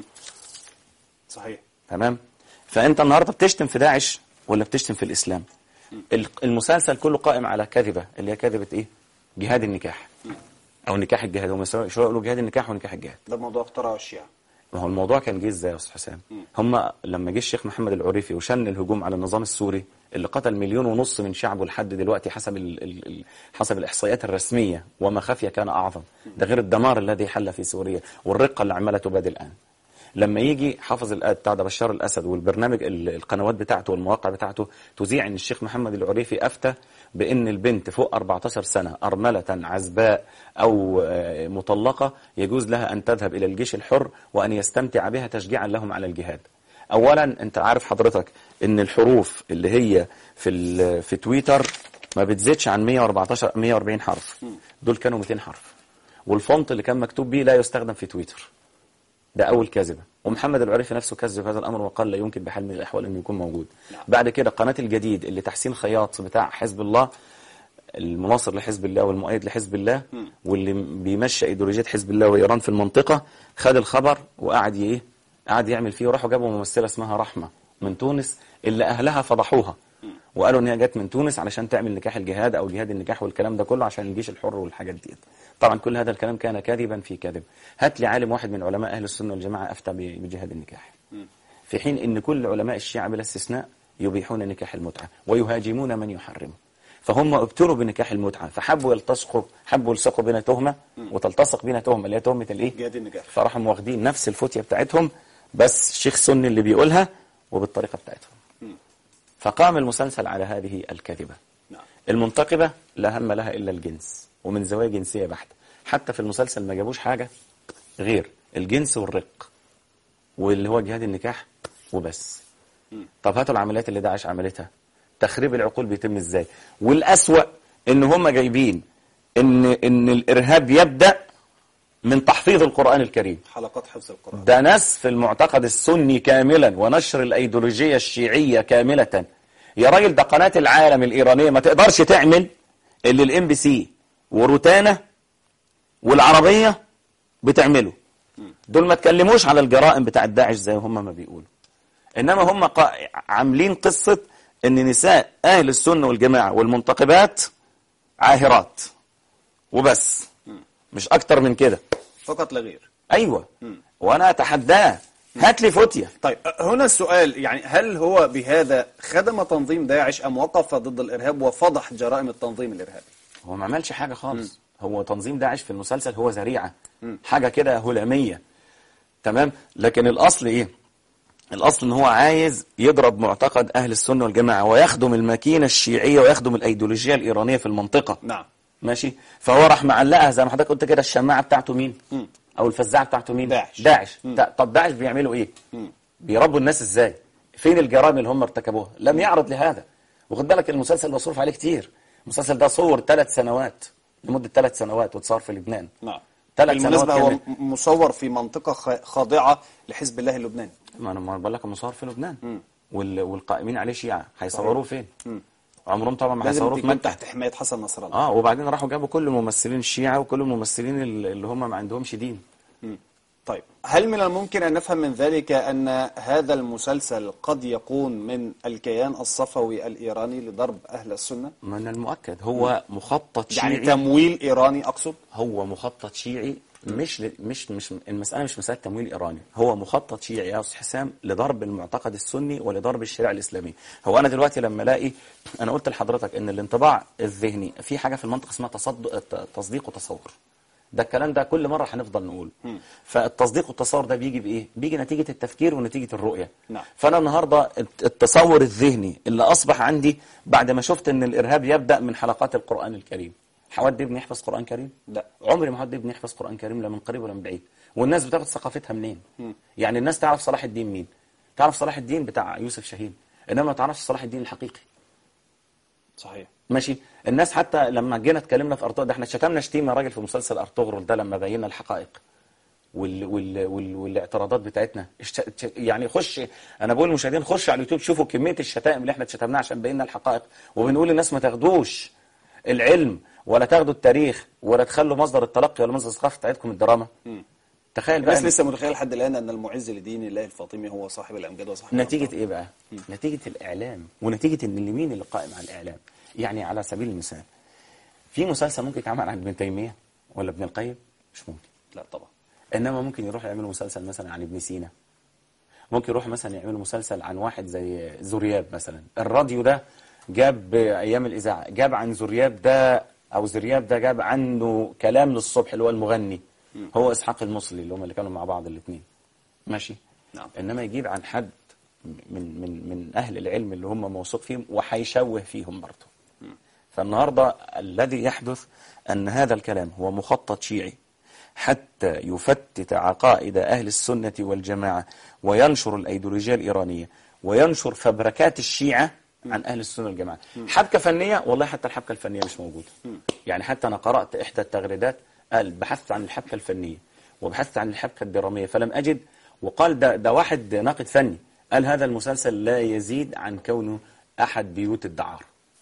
صحيح تمام فانت النهارده بتشتم في داعش ولا بتشتم في الاسلام ال- المسلسل كله قائم على كذبه اللي هي كذبه ايه جهاد النكاح او نكاح الجهاد هم شو يقولوا جهاد النكاح ونكاح الجهاد ده موضوع اخترعه الشيعة ما هو الموضوع كان جه ازاي يا استاذ حسام هم لما جه الشيخ محمد العريفي وشن الهجوم على النظام السوري اللي قتل مليون ونص من شعبه لحد دلوقتي حسب ال ال ال حسب الاحصائيات الرسميه وما خفي كان اعظم ده غير الدمار الذي حل في سوريا والرقه اللي عماله تباد الان لما يجي حافظ الآ- بتاع ده بشار الاسد والبرنامج ال- القنوات بتاعته والمواقع بتاعته تذيع ان الشيخ محمد العريفي افتى بان البنت فوق 14 سنه ارمله عزباء او آه، مطلقه يجوز لها ان تذهب الى الجيش الحر وان يستمتع بها تشجيعا لهم على الجهاد. اولا انت عارف حضرتك ان الحروف اللي هي في ال- في تويتر ما بتزيدش عن 114 140 حرف دول كانوا 200 حرف والفونت اللي كان مكتوب بيه لا يستخدم في تويتر ده اول كذبه ومحمد العريفي نفسه كذب هذا الامر وقال لا يمكن بحال من الاحوال انه يكون موجود بعد كده قناه الجديد اللي تحسين خياط بتاع حزب الله المناصر لحزب الله والمؤيد لحزب الله واللي بيمشي ايديولوجيه حزب الله وايران في المنطقه خد الخبر وقعد ايه قعد يعمل فيه وراحوا جابوا ممثله اسمها رحمه من تونس اللي اهلها فضحوها وقالوا ان هي جت من تونس علشان تعمل نكاح الجهاد او جهاد النكاح والكلام ده كله عشان الجيش الحر والحاجات دي طبعا كل هذا الكلام كان كاذبا في كذب هات لي عالم واحد من علماء اهل السنه والجماعه افتى ب- بجهاد النكاح في حين ان كل علماء الشيعه بلا استثناء يبيحون نكاح المتعه ويهاجمون من يحرمه فهم ابتلوا بنكاح المتعه فحبوا يلتصقوا حبوا يلصقوا بنا تهمه وتلتصق بنا تهمه اللي هي تهمه الايه؟ جهاد النكاح. فراحوا واخدين نفس الفتيه بتاعتهم بس شيخ سني اللي بيقولها وبالطريقه بتاعتهم فقام المسلسل على هذه الكذبه نعم المنتقبة لا هم لها إلا الجنس ومن زوايا جنسية بحتة حتى في المسلسل ما جابوش حاجة غير الجنس والرق واللي هو جهاد النكاح وبس طب هاتوا العمليات اللي داعش عملتها تخريب العقول بيتم ازاي والأسوأ ان هم جايبين ان ان الارهاب يبدأ من تحفيظ القرآن الكريم حلقات حفظ القرآن ده نسف المعتقد السني كاملا ونشر الايديولوجيه الشيعيه كامله يا راجل ده قناه العالم الايرانيه ما تقدرش تعمل اللي الام بي سي وروتانا والعربيه بتعمله دول ما تكلموش على الجرائم بتاع داعش زي هم ما بيقولوا انما هم قا... عاملين قصه ان نساء اهل السنه والجماعه والمنتقبات عاهرات وبس مش اكتر من كده فقط لا غير ايوه وانا اتحداه هات لي فتيه طيب هنا السؤال يعني هل هو بهذا خدم تنظيم داعش أم وقف ضد الإرهاب وفضح جرائم التنظيم الإرهابي هو ما عملش حاجه خالص هو تنظيم داعش في المسلسل هو ذريعه حاجه كده هلاميه تمام لكن الاصل ايه الاصل ان هو عايز يضرب معتقد اهل السنه والجماعه ويخدم الماكينه الشيعيه ويخدم الايديولوجيه الايرانيه في المنطقه نعم ماشي فهو راح معلقها زي ما حضرتك قلت كده الشماعه بتاعته مين مم. او الفزاعه بتاعته مين داعش. داعش مم. تا- طب داعش بيعملوا ايه مم. بيربوا الناس ازاي فين الجرائم اللي هم ارتكبوها لم يعرض لهذا وخد بالك المسلسل مصروف عليه كتير المسلسل ده صور ثلاث سنوات لمده ثلاث سنوات واتصار في لبنان نعم ثلاث بالمناسبة سنوات هو كاملة. م- مصور في منطقة خ- خاضعة لحزب الله اللبناني ما انا ما بقول لك مصور في لبنان مم. وال... والقائمين عليه شيعة هيصوروه فين مم. عمرهم طبعا ما لازم هيصوروه في تكون مكة تحت حماية حسن نصر الله اه وبعدين راحوا جابوا كل الممثلين الشيعة وكل الممثلين ال- اللي هم ما عندهمش دين مم. طيب هل من الممكن أن نفهم من ذلك أن هذا المسلسل قد يكون من الكيان الصفوي الإيراني لضرب أهل السنة؟ من المؤكد هو مخطط يعني شيعي تمويل إيراني أقصد؟ هو مخطط شيعي مش ل... مش مش المسألة مش مسألة تمويل إيراني هو مخطط شيعي يا أستاذ حسام لضرب المعتقد السني ولضرب الشريعة الإسلامية هو أنا دلوقتي لما ألاقي أنا قلت لحضرتك إن الانطباع الذهني في حاجة في المنطق اسمها تصدق تصديق وتصور ده الكلام ده كل مرة هنفضل نقول فالتصديق والتصور ده بيجي بإيه؟ بيجي نتيجة التفكير ونتيجة الرؤية نعم. فأنا النهاردة التصور الذهني اللي أصبح عندي بعد ما شفت إن الإرهاب يبدأ من حلقات القرآن الكريم حود ابني يحفظ قرآن كريم؟ لا. عمري ما حد ابني يحفظ قرآن كريم لا من قريب ولا من بعيد والناس بتاخد ثقافتها منين يعني الناس تعرف صلاح الدين مين تعرف صلاح الدين بتاع يوسف شاهين انما ما تعرفش صلاح الدين الحقيقي صحيح ماشي الناس حتى لما جينا اتكلمنا في ارطغرل ده احنا شتمنا شتيمه راجل في مسلسل ارطغرل ده لما بينا الحقائق وال وال وال والاعتراضات بتاعتنا اشت... ش- يعني خش انا بقول للمشاهدين خشوا على اليوتيوب شوفوا كميه الشتائم اللي احنا اتشتمناها عشان بينا الحقائق وبنقول للناس ما تاخدوش العلم ولا تاخدوا التاريخ ولا تخلوا مصدر التلقي ولا مصدر الثقافه بتاعتكم الدراما تخيل بقى الناس لسه متخيل لحد الآن أن المعز لدين الله الفاطمي هو صاحب الأمجاد وصاحب نتيجة الأبطال. ايه بقى؟ نتيجة الاعلام ونتيجة ان اللي مين اللي قائم على الاعلام يعني على سبيل المثال في مسلسل ممكن يتعمل عن ابن تيمية ولا ابن القيم مش ممكن لا طبعا انما ممكن يروح يعملوا مسلسل مثلا عن ابن سينا ممكن يروح مثلا يعملوا مسلسل عن واحد زي زرياب مثلا الراديو ده جاب ايام الاذاعه جاب عن زرياب ده او زرياب ده جاب عنه كلام للصبح اللي هو المغني هو اسحاق المصلي اللي هم اللي كانوا مع بعض الاثنين ماشي نعم. انما يجيب عن حد من من من اهل العلم اللي هم موثوق فيهم وهيشوه فيهم برضه فالنهارده الذي يحدث ان هذا الكلام هو مخطط شيعي حتى يفتت عقائد اهل السنه والجماعه وينشر الايديولوجيه الايرانيه وينشر فبركات الشيعه عن اهل السنه والجماعه حبكه فنيه والله حتى الحبكه الفنيه مش موجوده يعني حتى انا قرات احدى التغريدات قال بحثت عن الحبكه الفنيه وبحثت عن الحبكه الدراميه فلم اجد وقال ده ده واحد ناقد فني قال هذا المسلسل لا يزيد عن كونه احد بيوت الدعاره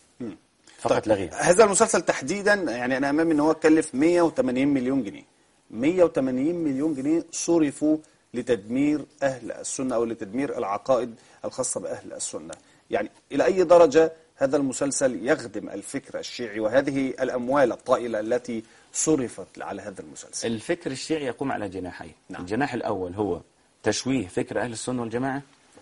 فقط لا غير هذا المسلسل تحديدا يعني انا امامي ان هو كلف 180 مليون جنيه 180 مليون جنيه صرفوا لتدمير اهل السنه او لتدمير العقائد الخاصه باهل السنه يعني الى اي درجه هذا المسلسل يخدم الفكر الشيعي وهذه الاموال الطائله التي صرفت على هذا المسلسل الفكر الشيعي يقوم على جناحين نعم. الجناح الأول هو تشويه فكر أهل السنة والجماعة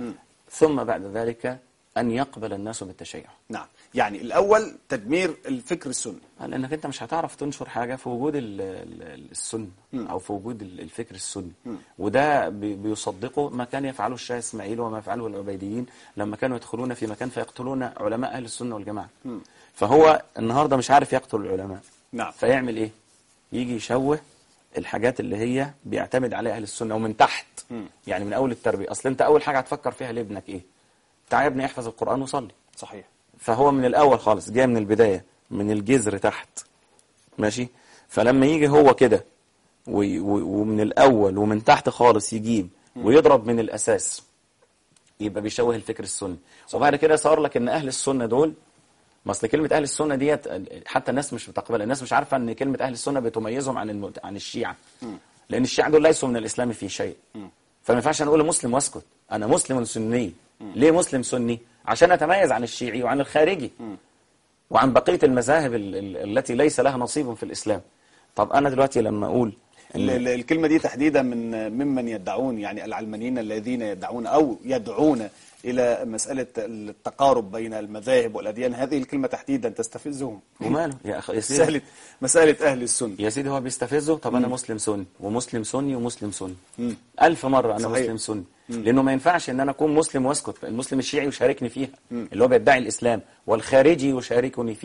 ثم بعد ذلك أن يقبل الناس بالتشيع نعم يعني الاول تدمير الفكر السني لأنك أنت مش هتعرف تنشر حاجة في وجود ال- ال- السنة أو في وجود ال- الفكر السني وده بي- بيصدقه ما كان يفعله الشاه إسماعيل وما يفعله العبيديين لما كانوا يدخلون في مكان فيقتلون علماء أهل السنة والجماعة فهو النهاردة مش عارف يقتل العلماء نعم. فيعمل إيه يجي يشوه الحاجات اللي هي بيعتمد عليها أهل السنة ومن تحت يعني من أول التربية أصل أنت أول حاجة هتفكر فيها لابنك إيه تعال يا ابني احفظ القرآن وصلي صحيح فهو من الأول خالص جاي من البداية من الجذر تحت ماشي فلما يجي هو كده وي- و- ومن الأول ومن تحت خالص يجيب ويضرب من الأساس يبقى بيشوه الفكر السني وبعد كده صار لك ان اهل السنه دول ما اصل كلمه اهل السنه ديت حتى الناس مش بتقبلها الناس مش عارفه ان كلمه اهل السنه بتميزهم عن الم... عن الشيعه لان الشيعه دول ليسوا من الاسلام في شيء فما ينفعش انا اقول مسلم واسكت انا مسلم سني ليه مسلم سني عشان اتميز عن الشيعي وعن الخارجي وعن بقيه المذاهب ال... ال... التي ليس لها نصيب في الاسلام طب انا دلوقتي لما اقول ال- ال- الكلمة دي تحديدا من ممن يدعون يعني العلمانيين الذين يدعون أو يدعون إلى مسألة التقارب بين المذاهب والأديان هذه الكلمة تحديدا تستفزهم وماله يا اخي يا سيدي مسألة مسألة أهل السنة يا سيدي هو بيستفزه طب انا مسلم سني ومسلم سني ومسلم سني ألف مرة أنا صحيح. مسلم سني لأنه ما ينفعش إن أنا أكون مسلم وأسكت المسلم الشيعي يشاركني فيها اللي هو بيدعي الإسلام والخارجي يشاركني فيها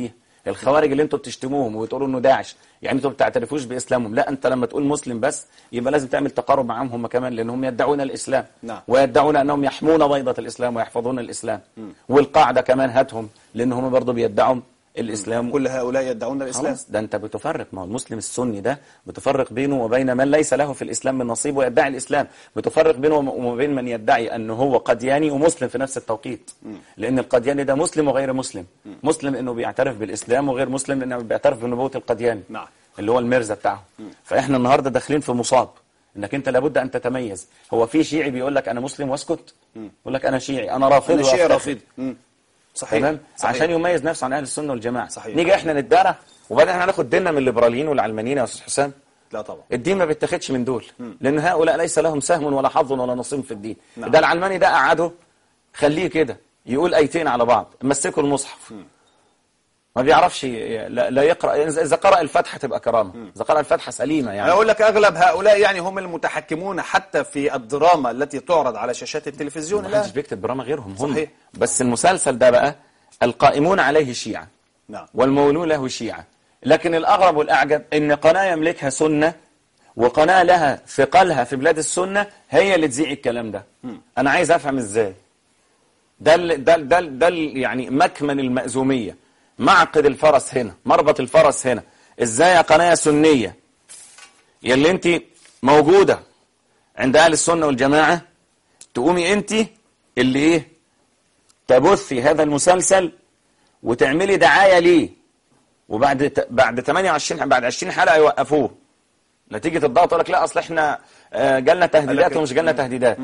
الخوارج اللي انتوا بتشتموهم وبتقولوا انه داعش يعني انتوا ما بتعترفوش باسلامهم لا انت لما تقول مسلم بس يبقى لازم تعمل تقارب معاهم هم كمان لانهم يدعون الاسلام نعم. ويدعون انهم يحمون بيضه الاسلام ويحفظون الاسلام والقاعده كمان هاتهم لان هم برضه بيدعوا الاسلام كل هؤلاء يدعون الإسلام خلاص ده انت بتفرق ما هو المسلم السني ده بتفرق بينه وبين من ليس له في الاسلام من نصيب ويدعي الاسلام بتفرق بينه وم- وبين من يدعي انه هو قدياني ومسلم في نفس التوقيت لان القدياني ده مسلم وغير مسلم مسلم انه بيعترف بالاسلام وغير مسلم انه بيعترف بنبوه القدياني نعم. اللي هو المرزا بتاعه فاحنا النهارده داخلين في مصاب انك انت لابد ان تتميز هو في شيعي بيقول لك انا مسلم واسكت يقول لك انا شيعي انا رافضي أنا شيء وأفتخر. رافض مم. صحيح تمام صحيح. عشان يميز نفسه عن اهل السنه والجماعه صحيح. نيجي احنا نتدارى وبعدين احنا هناخد ديننا من الليبراليين والعلمانيين يا استاذ حسام لا طبعا الدين ما بيتاخدش من دول لان هؤلاء ليس لهم سهم ولا حظ ولا نصيب في الدين نعم. ده العلماني ده قعده خليه كده يقول ايتين على بعض مسكوا المصحف ما بيعرفش ي- لا, لا يقرا اذا قرا الفاتحه تبقى كرامه اذا قرا الفاتحه سليمه أنا يعني أقول لك أغلب هؤلاء يعني هم المتحكمون حتى في الدراما التي تعرض على شاشات التلفزيون ما لا حدش بيكتب دراما غيرهم هم صحيح. بس المسلسل ده بقى القائمون عليه شيعه نعم والمولون له شيعة لكن الأغرب والأعجب إن قناة يملكها سنة وقناة لها ثقلها في بلاد السنة هي اللي تذيع الكلام ده أنا عايز أفهم إزاي ده ال ده ال ده ال ده ال يعني مكمن المأزومية معقد الفرس هنا مربط الفرس هنا إزاي يا قناة سنية يلي أنت موجودة عند أهل السنة والجماعة تقومي أنت اللي إيه تبثي هذا المسلسل وتعملي دعاية ليه وبعد ت- بعد 28 بعد 20 حلقة يوقفوه نتيجة الضغط يقول لك لا اصل احنا آه، جالنا تهديدات لكن- ومش جالنا تهديدات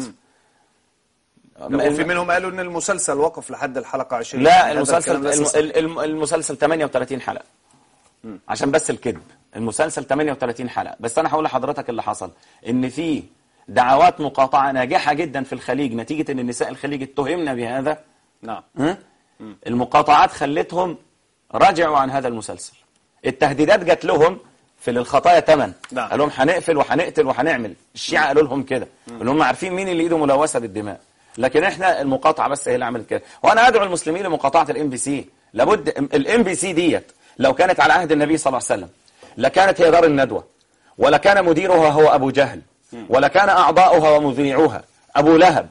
وفي منهم قالوا ان المسلسل وقف لحد الحلقه 20 لا هذا المسلسل الكلام ليس الم- صحيح. ال- الم- المسلسل 38 حلقة عشان بس الكذب المسلسل 38 حلقة بس انا هقول لحضرتك اللي حصل ان في دعوات مقاطعة ناجحة جدا في الخليج نتيجة ان النساء الخليج اتهمنا بهذا نعم ها؟ المقاطعات خلتهم رجعوا عن هذا المسلسل التهديدات جات لهم في الخطايا تمن نعم. قال لهم هنقفل وهنقتل وهنعمل الشيعة قالوا لهم كده اللي هم عارفين مين اللي ايده ملوثة بالدماء لكن احنا المقاطعة بس هي اللي عملت كده وانا ادعو المسلمين لمقاطعة الام بي سي لابد الام بي سي ديت لو كانت على عهد النبي صلى الله عليه وسلم لكانت هي دار الندوة ولكان مديرها هو ابو جهل ولكان اعضاؤها ومذيعوها ابو لهب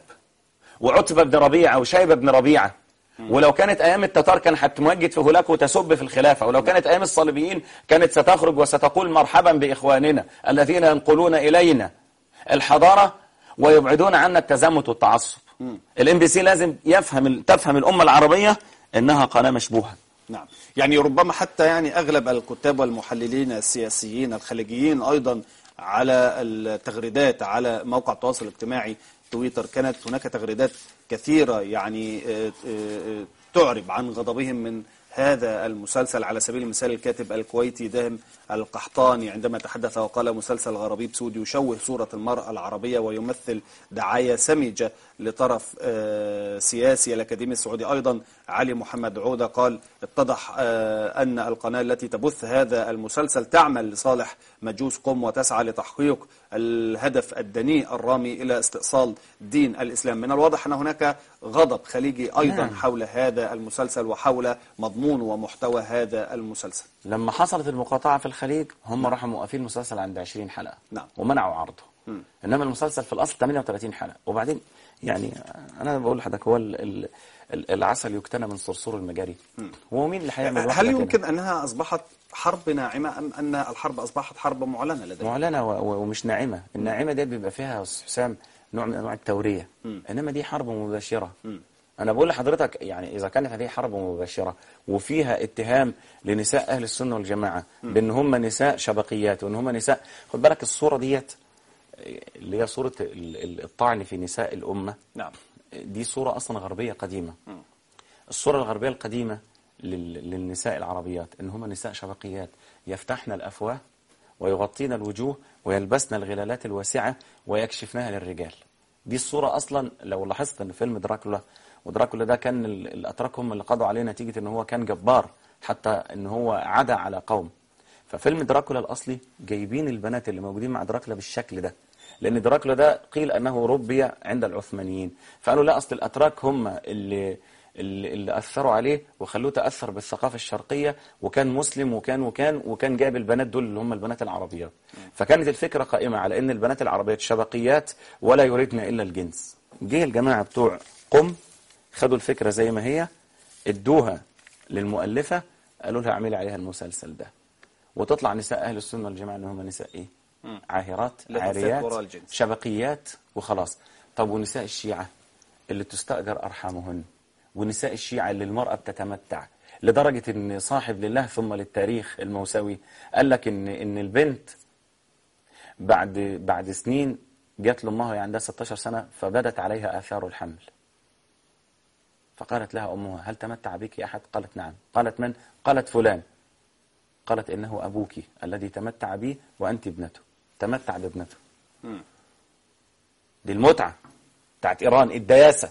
وعتبة بن ربيعة وشيبة بن ربيعة ولو كانت أيام التتار كان هتمجد في هولاك وتسب في الخلافة ولو كانت أيام الصليبيين كانت ستخرج وستقول مرحبا بإخواننا الذين ينقلون إلينا الحضارة ويبعدون عنا التزمت والتعصب الام بي سي لازم يفهم تفهم الأمة العربية إنها قناة مشبوهة نعم يعني ربما حتى يعني أغلب الكتاب والمحللين السياسيين الخليجيين أيضا على التغريدات على موقع التواصل الاجتماعي تويتر كانت هناك تغريدات كثيرة يعني آه، آه، تعرب عن غضبهم من هذا المسلسل على سبيل المثال الكاتب الكويتي داهم القحطاني عندما تحدث وقال مسلسل غرابيب سود يشوه صورة المرأة العربية ويمثل دعاية سمجة لطرف آه، سياسي الأكاديمي السعودي أيضا علي محمد عودة قال اتضح آه، أن القناة التي تبث هذا المسلسل تعمل لصالح مجوس قم وتسعى لتحقيق الهدف الدنيء الرامي إلى استئصال دين الإسلام من الواضح أن هناك غضب خليجي أيضا نعم. حول هذا المسلسل وحول مضمون ومحتوى هذا المسلسل لما حصلت المقاطعة في الخليج هم راحوا موقفين المسلسل عند 20 حلقة نعم. ومنعوا عرضه إنما المسلسل في الأصل 38 حلقة وبعدين يعني أنا بقول لحضرتك هو ال- ال- ال- العسل يكتنى من صرصور المجاري هو مين اللي هيعمل واحدة هل كده؟ يمكن أنها أصبحت حرب ناعمة أم أن الحرب أصبحت حرب معلنة لدينا معلنة و- و- ومش ناعمة الناعمة ديت بيبقى فيها يا أستاذ حسام نوع من أنواع التورية إنما دي حرب مباشرة أنا بقول لحضرتك يعني إذا كانت هذه حرب مباشرة وفيها اتهام لنساء أهل السنة والجماعة بأن هم نساء شبقيات وأن هم نساء خد بالك الصورة ديت اللي هي صورة ال- ال- الطعن في نساء الأمة نعم دي صورة أصلا غربية قديمة الصورة الغربية القديمة لل- للنساء العربيات إن هم نساء شبقيات يفتحن الأفواه ويغطين الوجوه ويلبسن الغلالات الواسعة ويكشفنها للرجال دي الصورة أصلا لو لاحظت إن فيلم دراكولا ودراكولا ده كان ال- الأتراك هم اللي قضوا عليه نتيجة إن هو كان جبار حتى إن هو عدا على قوم ففيلم دراكولا الأصلي جايبين البنات اللي موجودين مع دراكولا بالشكل ده لأن دراكولا ده قيل أنه ربي عند العثمانيين فقالوا لا أصل الأتراك هم اللي اللي اللي اثروا عليه وخلوه تاثر بالثقافه الشرقيه وكان مسلم وكان وكان وكان جايب البنات دول اللي هم البنات العربيات فكانت الفكره قائمه على ان البنات العربيات شبقيات ولا يريدن الا الجنس جه الجماعه بتوع قم خدوا الفكره زي ما هي ادوها للمؤلفه قالوا لها اعملي عليها المسلسل ده وتطلع نساء اهل السنه والجماعه ان هم نساء ايه عاهرات لهفات عاريات وراء الجنس. شبقيات وخلاص طب ونساء الشيعة اللي تستأجر أرحامهن ونساء الشيعة اللي المرأة بتتمتع لدرجة ان صاحب لله ثم للتاريخ الموسوي قال لك ان ان البنت بعد بعد سنين جات لامها وهي عندها 16 سنة فبدت عليها آثار الحمل فقالت لها أمها هل تمتع بك أحد قالت نعم قالت من قالت فلان قالت إنه أبوك الذي تمتع بي وأنت ابنته تمتع بابنته دي المتعة بتاعت إيران الدياسة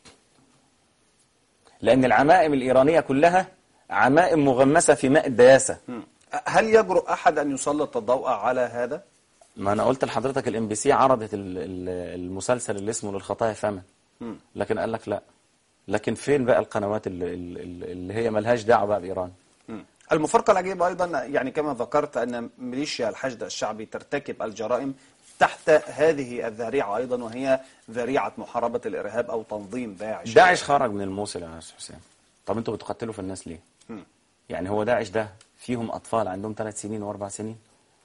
لأن العمائم الإيرانية كلها عمائم مغمسة في ماء الدياسة هل يجرؤ أحد أن يسلط الضوء على هذا؟ ما أنا قلت لحضرتك الام بي سي عرضت ال- ال- المسلسل اللي اسمه للخطايا ثمن لكن قال لك لا لكن فين بقى القنوات اللي, اللي اللي هي ملهاش دعوة بقى بإيران مم. المفارقة العجيبة أيضا يعني كما ذكرت أن ميليشيا الحشد الشعبي ترتكب الجرائم تحت هذه الذريعة أيضا وهي ذريعة محاربة الإرهاب أو تنظيم داعش داعش خرج من الموصل يا أستاذ حسام طب انتوا بتقتلوا في الناس ليه مم. يعني هو داعش ده فيهم أطفال عندهم ثلاث سنين وأربع سنين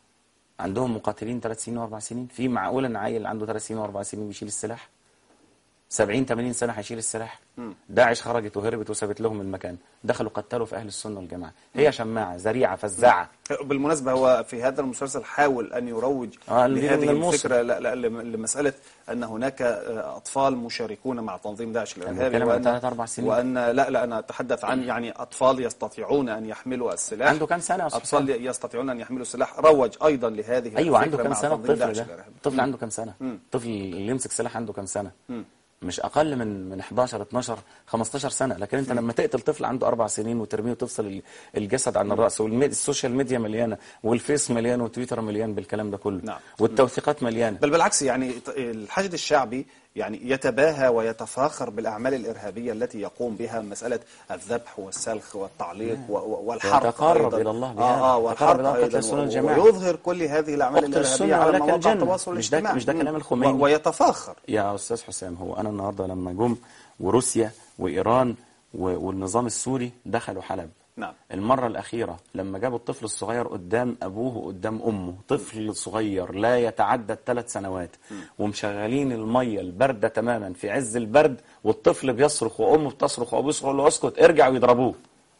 عندهم مقاتلين ثلاث سنين وأربع سنين في معقول إن عيل عنده ثلاث سنين وأربع سنين بيشيل السلاح 70 80 سنة هيشيل السلاح داعش خرجت وهربت وسابت لهم المكان دخلوا قتلوا في أهل السنة والجماعة هي شماعة ذريعة فزاعة بالمناسبة هو في هذا المسلسل حاول أن يروج آه، اللي هي من لهذه الموصل. الفكرة لا لا لم- لمسألة أن هناك آه، أطفال مشاركون مع تنظيم داعش الإرهابي بيتكلم عن وأن- ثلاث أربع سنين. وأن لا لا أنا أتحدث عن يعني أطفال يستطيعون أن يحملوا السلاح عنده كام سنة يا أستاذ أطفال يستطيعون أن يحملوا السلاح روج أيضا لهذه ايوه الفكرة عنده كام مع سنه تنظيم الطفل داعش ده الإرهابي. الطفل عنده كام سنه مم. الطفل اللي يمسك سلاح عنده كام سنه مم. مش اقل من من 11 12 15 سنه لكن انت لما تقتل طفل عنده اربع سنين وترميه وتفصل ال- الجسد عن الراس والسوشيال ميديا مليانه والفيس مليان وتويتر مليان بالكلام ده كله نعم. والتوثيقات مليانه بل بالعكس يعني ط- الحشد الشعبي يعني يتباهى ويتفاخر بالأعمال الإرهابية التي يقوم بها مسألة الذبح والسلخ والتعليق و- و- والحرق ويتقرب أيضا. إلى الله بهذا. آه آه يتقرب والحرق إلى قتل أيضا السنة و- الجماعة. ويظهر كل هذه الأعمال اقتل الإرهابية السنة على ولك مواقع الجنة. التواصل مش ده- الاجتماعي مش ده مم. كلام الخميني. و- ويتفاخر يا استاذ حسام هو انا النهارده لما جم وروسيا وايران و- والنظام السوري دخلوا حلب نعم. المرة الأخيرة لما جابوا الطفل الصغير قدام أبوه وقدام أمه طفل صغير لا يتعدى الثلاث سنوات ومشغلين المية الباردة تماما في عز البرد والطفل بيصرخ وأمه بتصرخ وأبوه يصرخ له اسكت ارجع ويضربوه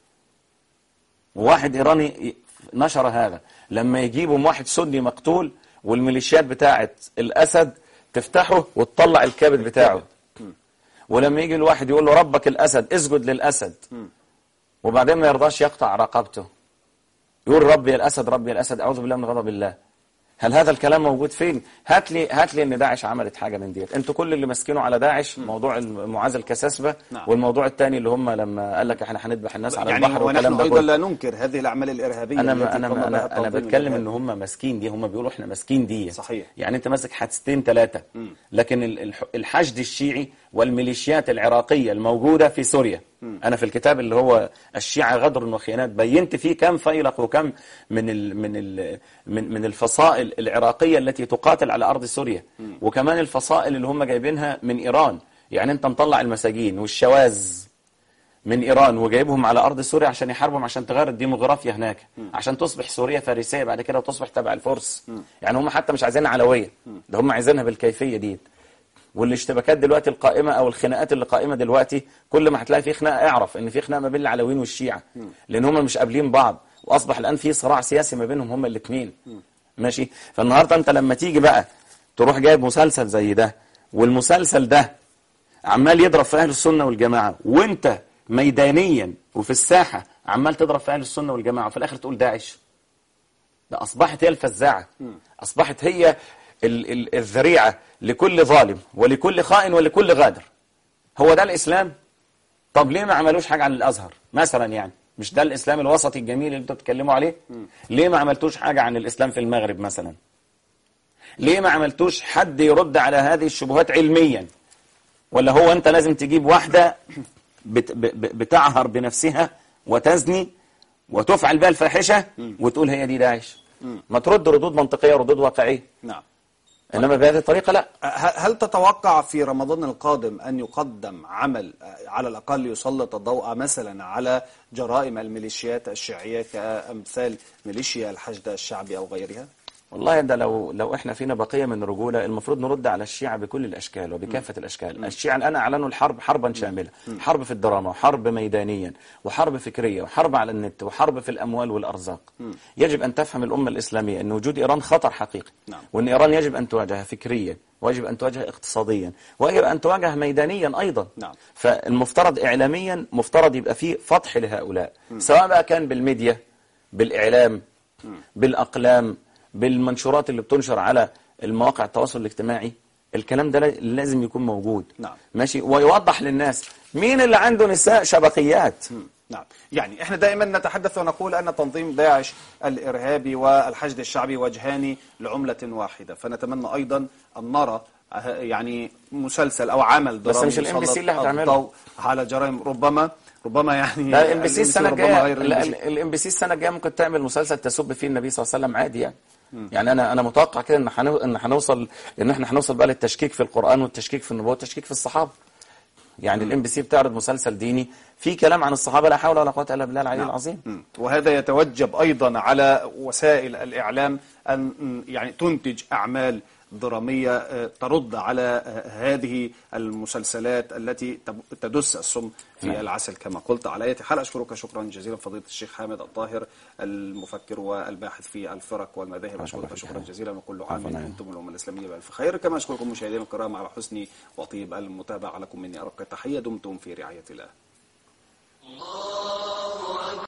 وواحد إيراني ي- نشر هذا لما يجيبوا واحد سني مقتول والميليشيات بتاعت الأسد تفتحه وتطلع الكبد بتاعه ولما يجي الواحد يقول له ربك الأسد اسجد للأسد وبعدين ما يرضاش يقطع رقبته يقول ربي الأسد ربي الأسد أعوذ بالله من غضب الله هل هذا الكلام موجود فين؟ هات لي هات لي ان داعش عملت حاجه من ديت، انتوا كل اللي ماسكينه على داعش موضوع معاذ الكساسبه نعم. والموضوع الثاني اللي هم لما قال لك احنا هنذبح الناس على يعني البحر ونحن والكلام ده أيضا كله لا ننكر هذه الأعمال الإرهابية انا التي ما انا قام ما بها انا, أنا التنظيم بتكلم الإرهابي. ان هم ماسكين دي هم بيقولوا احنا ماسكين دي صحيح. يعني انت ماسك حادثتين ثلاثه لكن ال- الح- الحشد الشيعي والميليشيات العراقيه الموجوده في سوريا انا في الكتاب اللي هو الشيعة غدر وخيانات بينت فيه كم فيلق وكم من ال من ال من من الفصائل العراقيه التي تقاتل على ارض سوريا وكمان الفصائل اللي هم جايبينها من ايران يعني انت مطلع المساجين والشواذ من ايران وجايبهم على ارض سوريا عشان يحاربهم عشان تغير الديموغرافيا هناك عشان تصبح سوريا فارسيه بعد كده وتصبح تبع الفرس يعني هم حتى مش عايزينها علويه ده هم عايزينها بالكيفيه دي والاشتباكات دلوقتي القائمه او الخناقات اللي قائمه دلوقتي كل ما هتلاقي في خناقه اعرف ان في خناقه ما بين العلويين والشيعه لان هم مش قابلين بعض واصبح الان في صراع سياسي ما بينهم هم الاثنين ماشي فالنهارده انت لما تيجي بقى تروح جايب مسلسل زي ده والمسلسل ده عمال يضرب في اهل السنه والجماعه وانت ميدانيا وفي الساحه عمال تضرب في اهل السنه والجماعه وفي الاخر تقول داعش ده اصبحت هي الفزاعه اصبحت هي ال ال الذريعه لكل ظالم ولكل خائن ولكل غادر هو ده الاسلام طب ليه ما عملوش حاجه عن الازهر مثلا يعني مش ده الاسلام الوسطي الجميل اللي انتوا بتتكلموا عليه ليه ما عملتوش حاجه عن الاسلام في المغرب مثلا ليه ما عملتوش حد يرد على هذه الشبهات علميا ولا هو انت لازم تجيب واحده بت ب- ب- بتعهر بنفسها وتزني وتفعل بها الفاحشة وتقول هي دي داعش ما ترد ردود منطقية ردود واقعية نعم إنما بهذه الطريقة لا ه- هل تتوقع في رمضان القادم أن يقدم عمل آه، على الأقل يسلط الضوء مثلا على جرائم الميليشيات الشيعية كأمثال ميليشيا الحشد الشعبي أو غيرها؟ والله ده لو لو احنا فينا بقيه من رجوله المفروض نرد على الشيعة بكل الاشكال وبكافه الاشكال الشيعة الان اعلنوا الحرب حربا شامله حرب في الدراما وحرب ميدانيا وحرب فكريه وحرب على النت وحرب في الاموال والارزاق يجب ان تفهم الامه الاسلاميه ان وجود ايران خطر حقيقي نعم. وان ايران يجب ان تواجه فكريا ويجب ان تواجه اقتصاديا ويجب ان تواجه ميدانيا ايضا نعم. فالمفترض اعلاميا مفترض يبقى فيه فتح لهؤلاء سواء بقى كان بالميديا بالاعلام بالاقلام بالمنشورات اللي بتنشر على المواقع التواصل الاجتماعي الكلام ده لا- لازم يكون موجود نعم. ماشي ويوضح للناس مين اللي عنده نساء شبكيات نعم يعني احنا دائما نتحدث ونقول أن تنظيم داعش الإرهابي والحشد الشعبي وجهان لعملة واحدة فنتمنى أيضا أن نرى آه، يعني مسلسل أو عمل بس درامي مش ال يسلط NBC اللي هتعمله. الضوء على جرائم ربما ربما يعني لا الام بي سي ال NBC السنه ربما الجايه غير لا ال NBC. الام بي سي السنه الجايه ممكن تعمل مسلسل تسب فيه النبي صلى الله عليه وسلم عادي يعني يعني انا انا متوقع كده ان حنو... ان هنوصل ان احنا هنوصل بقى للتشكيك في القران والتشكيك في النبوه والتشكيك في الصحابه يعني الام بي سي بتعرض مسلسل ديني في كلام عن الصحابه لا حول ولا قوه الا بالله العلي العظيم مم. وهذا يتوجب أيضا على وسائل الإعلام أن م، يعني تنتج أعمال درامية آه، ترد على آه، هذه المسلسلات التي تب- تدس السم في نعم. العسل كما قلت على أية حال أشكرك شكرا جزيلا فضيلة الشيخ حامد الطاهر المفكر والباحث في الفرق والمذاهب أشكرك الله شكرا فيك. جزيلا وكل عام عفواً. أنتم الأمة الإسلامية بألف خير كما أشكركم مشاهدينا الكرام على حسن وطيب المتابعة لكم مني أرق التحية دمتم في رعاية الله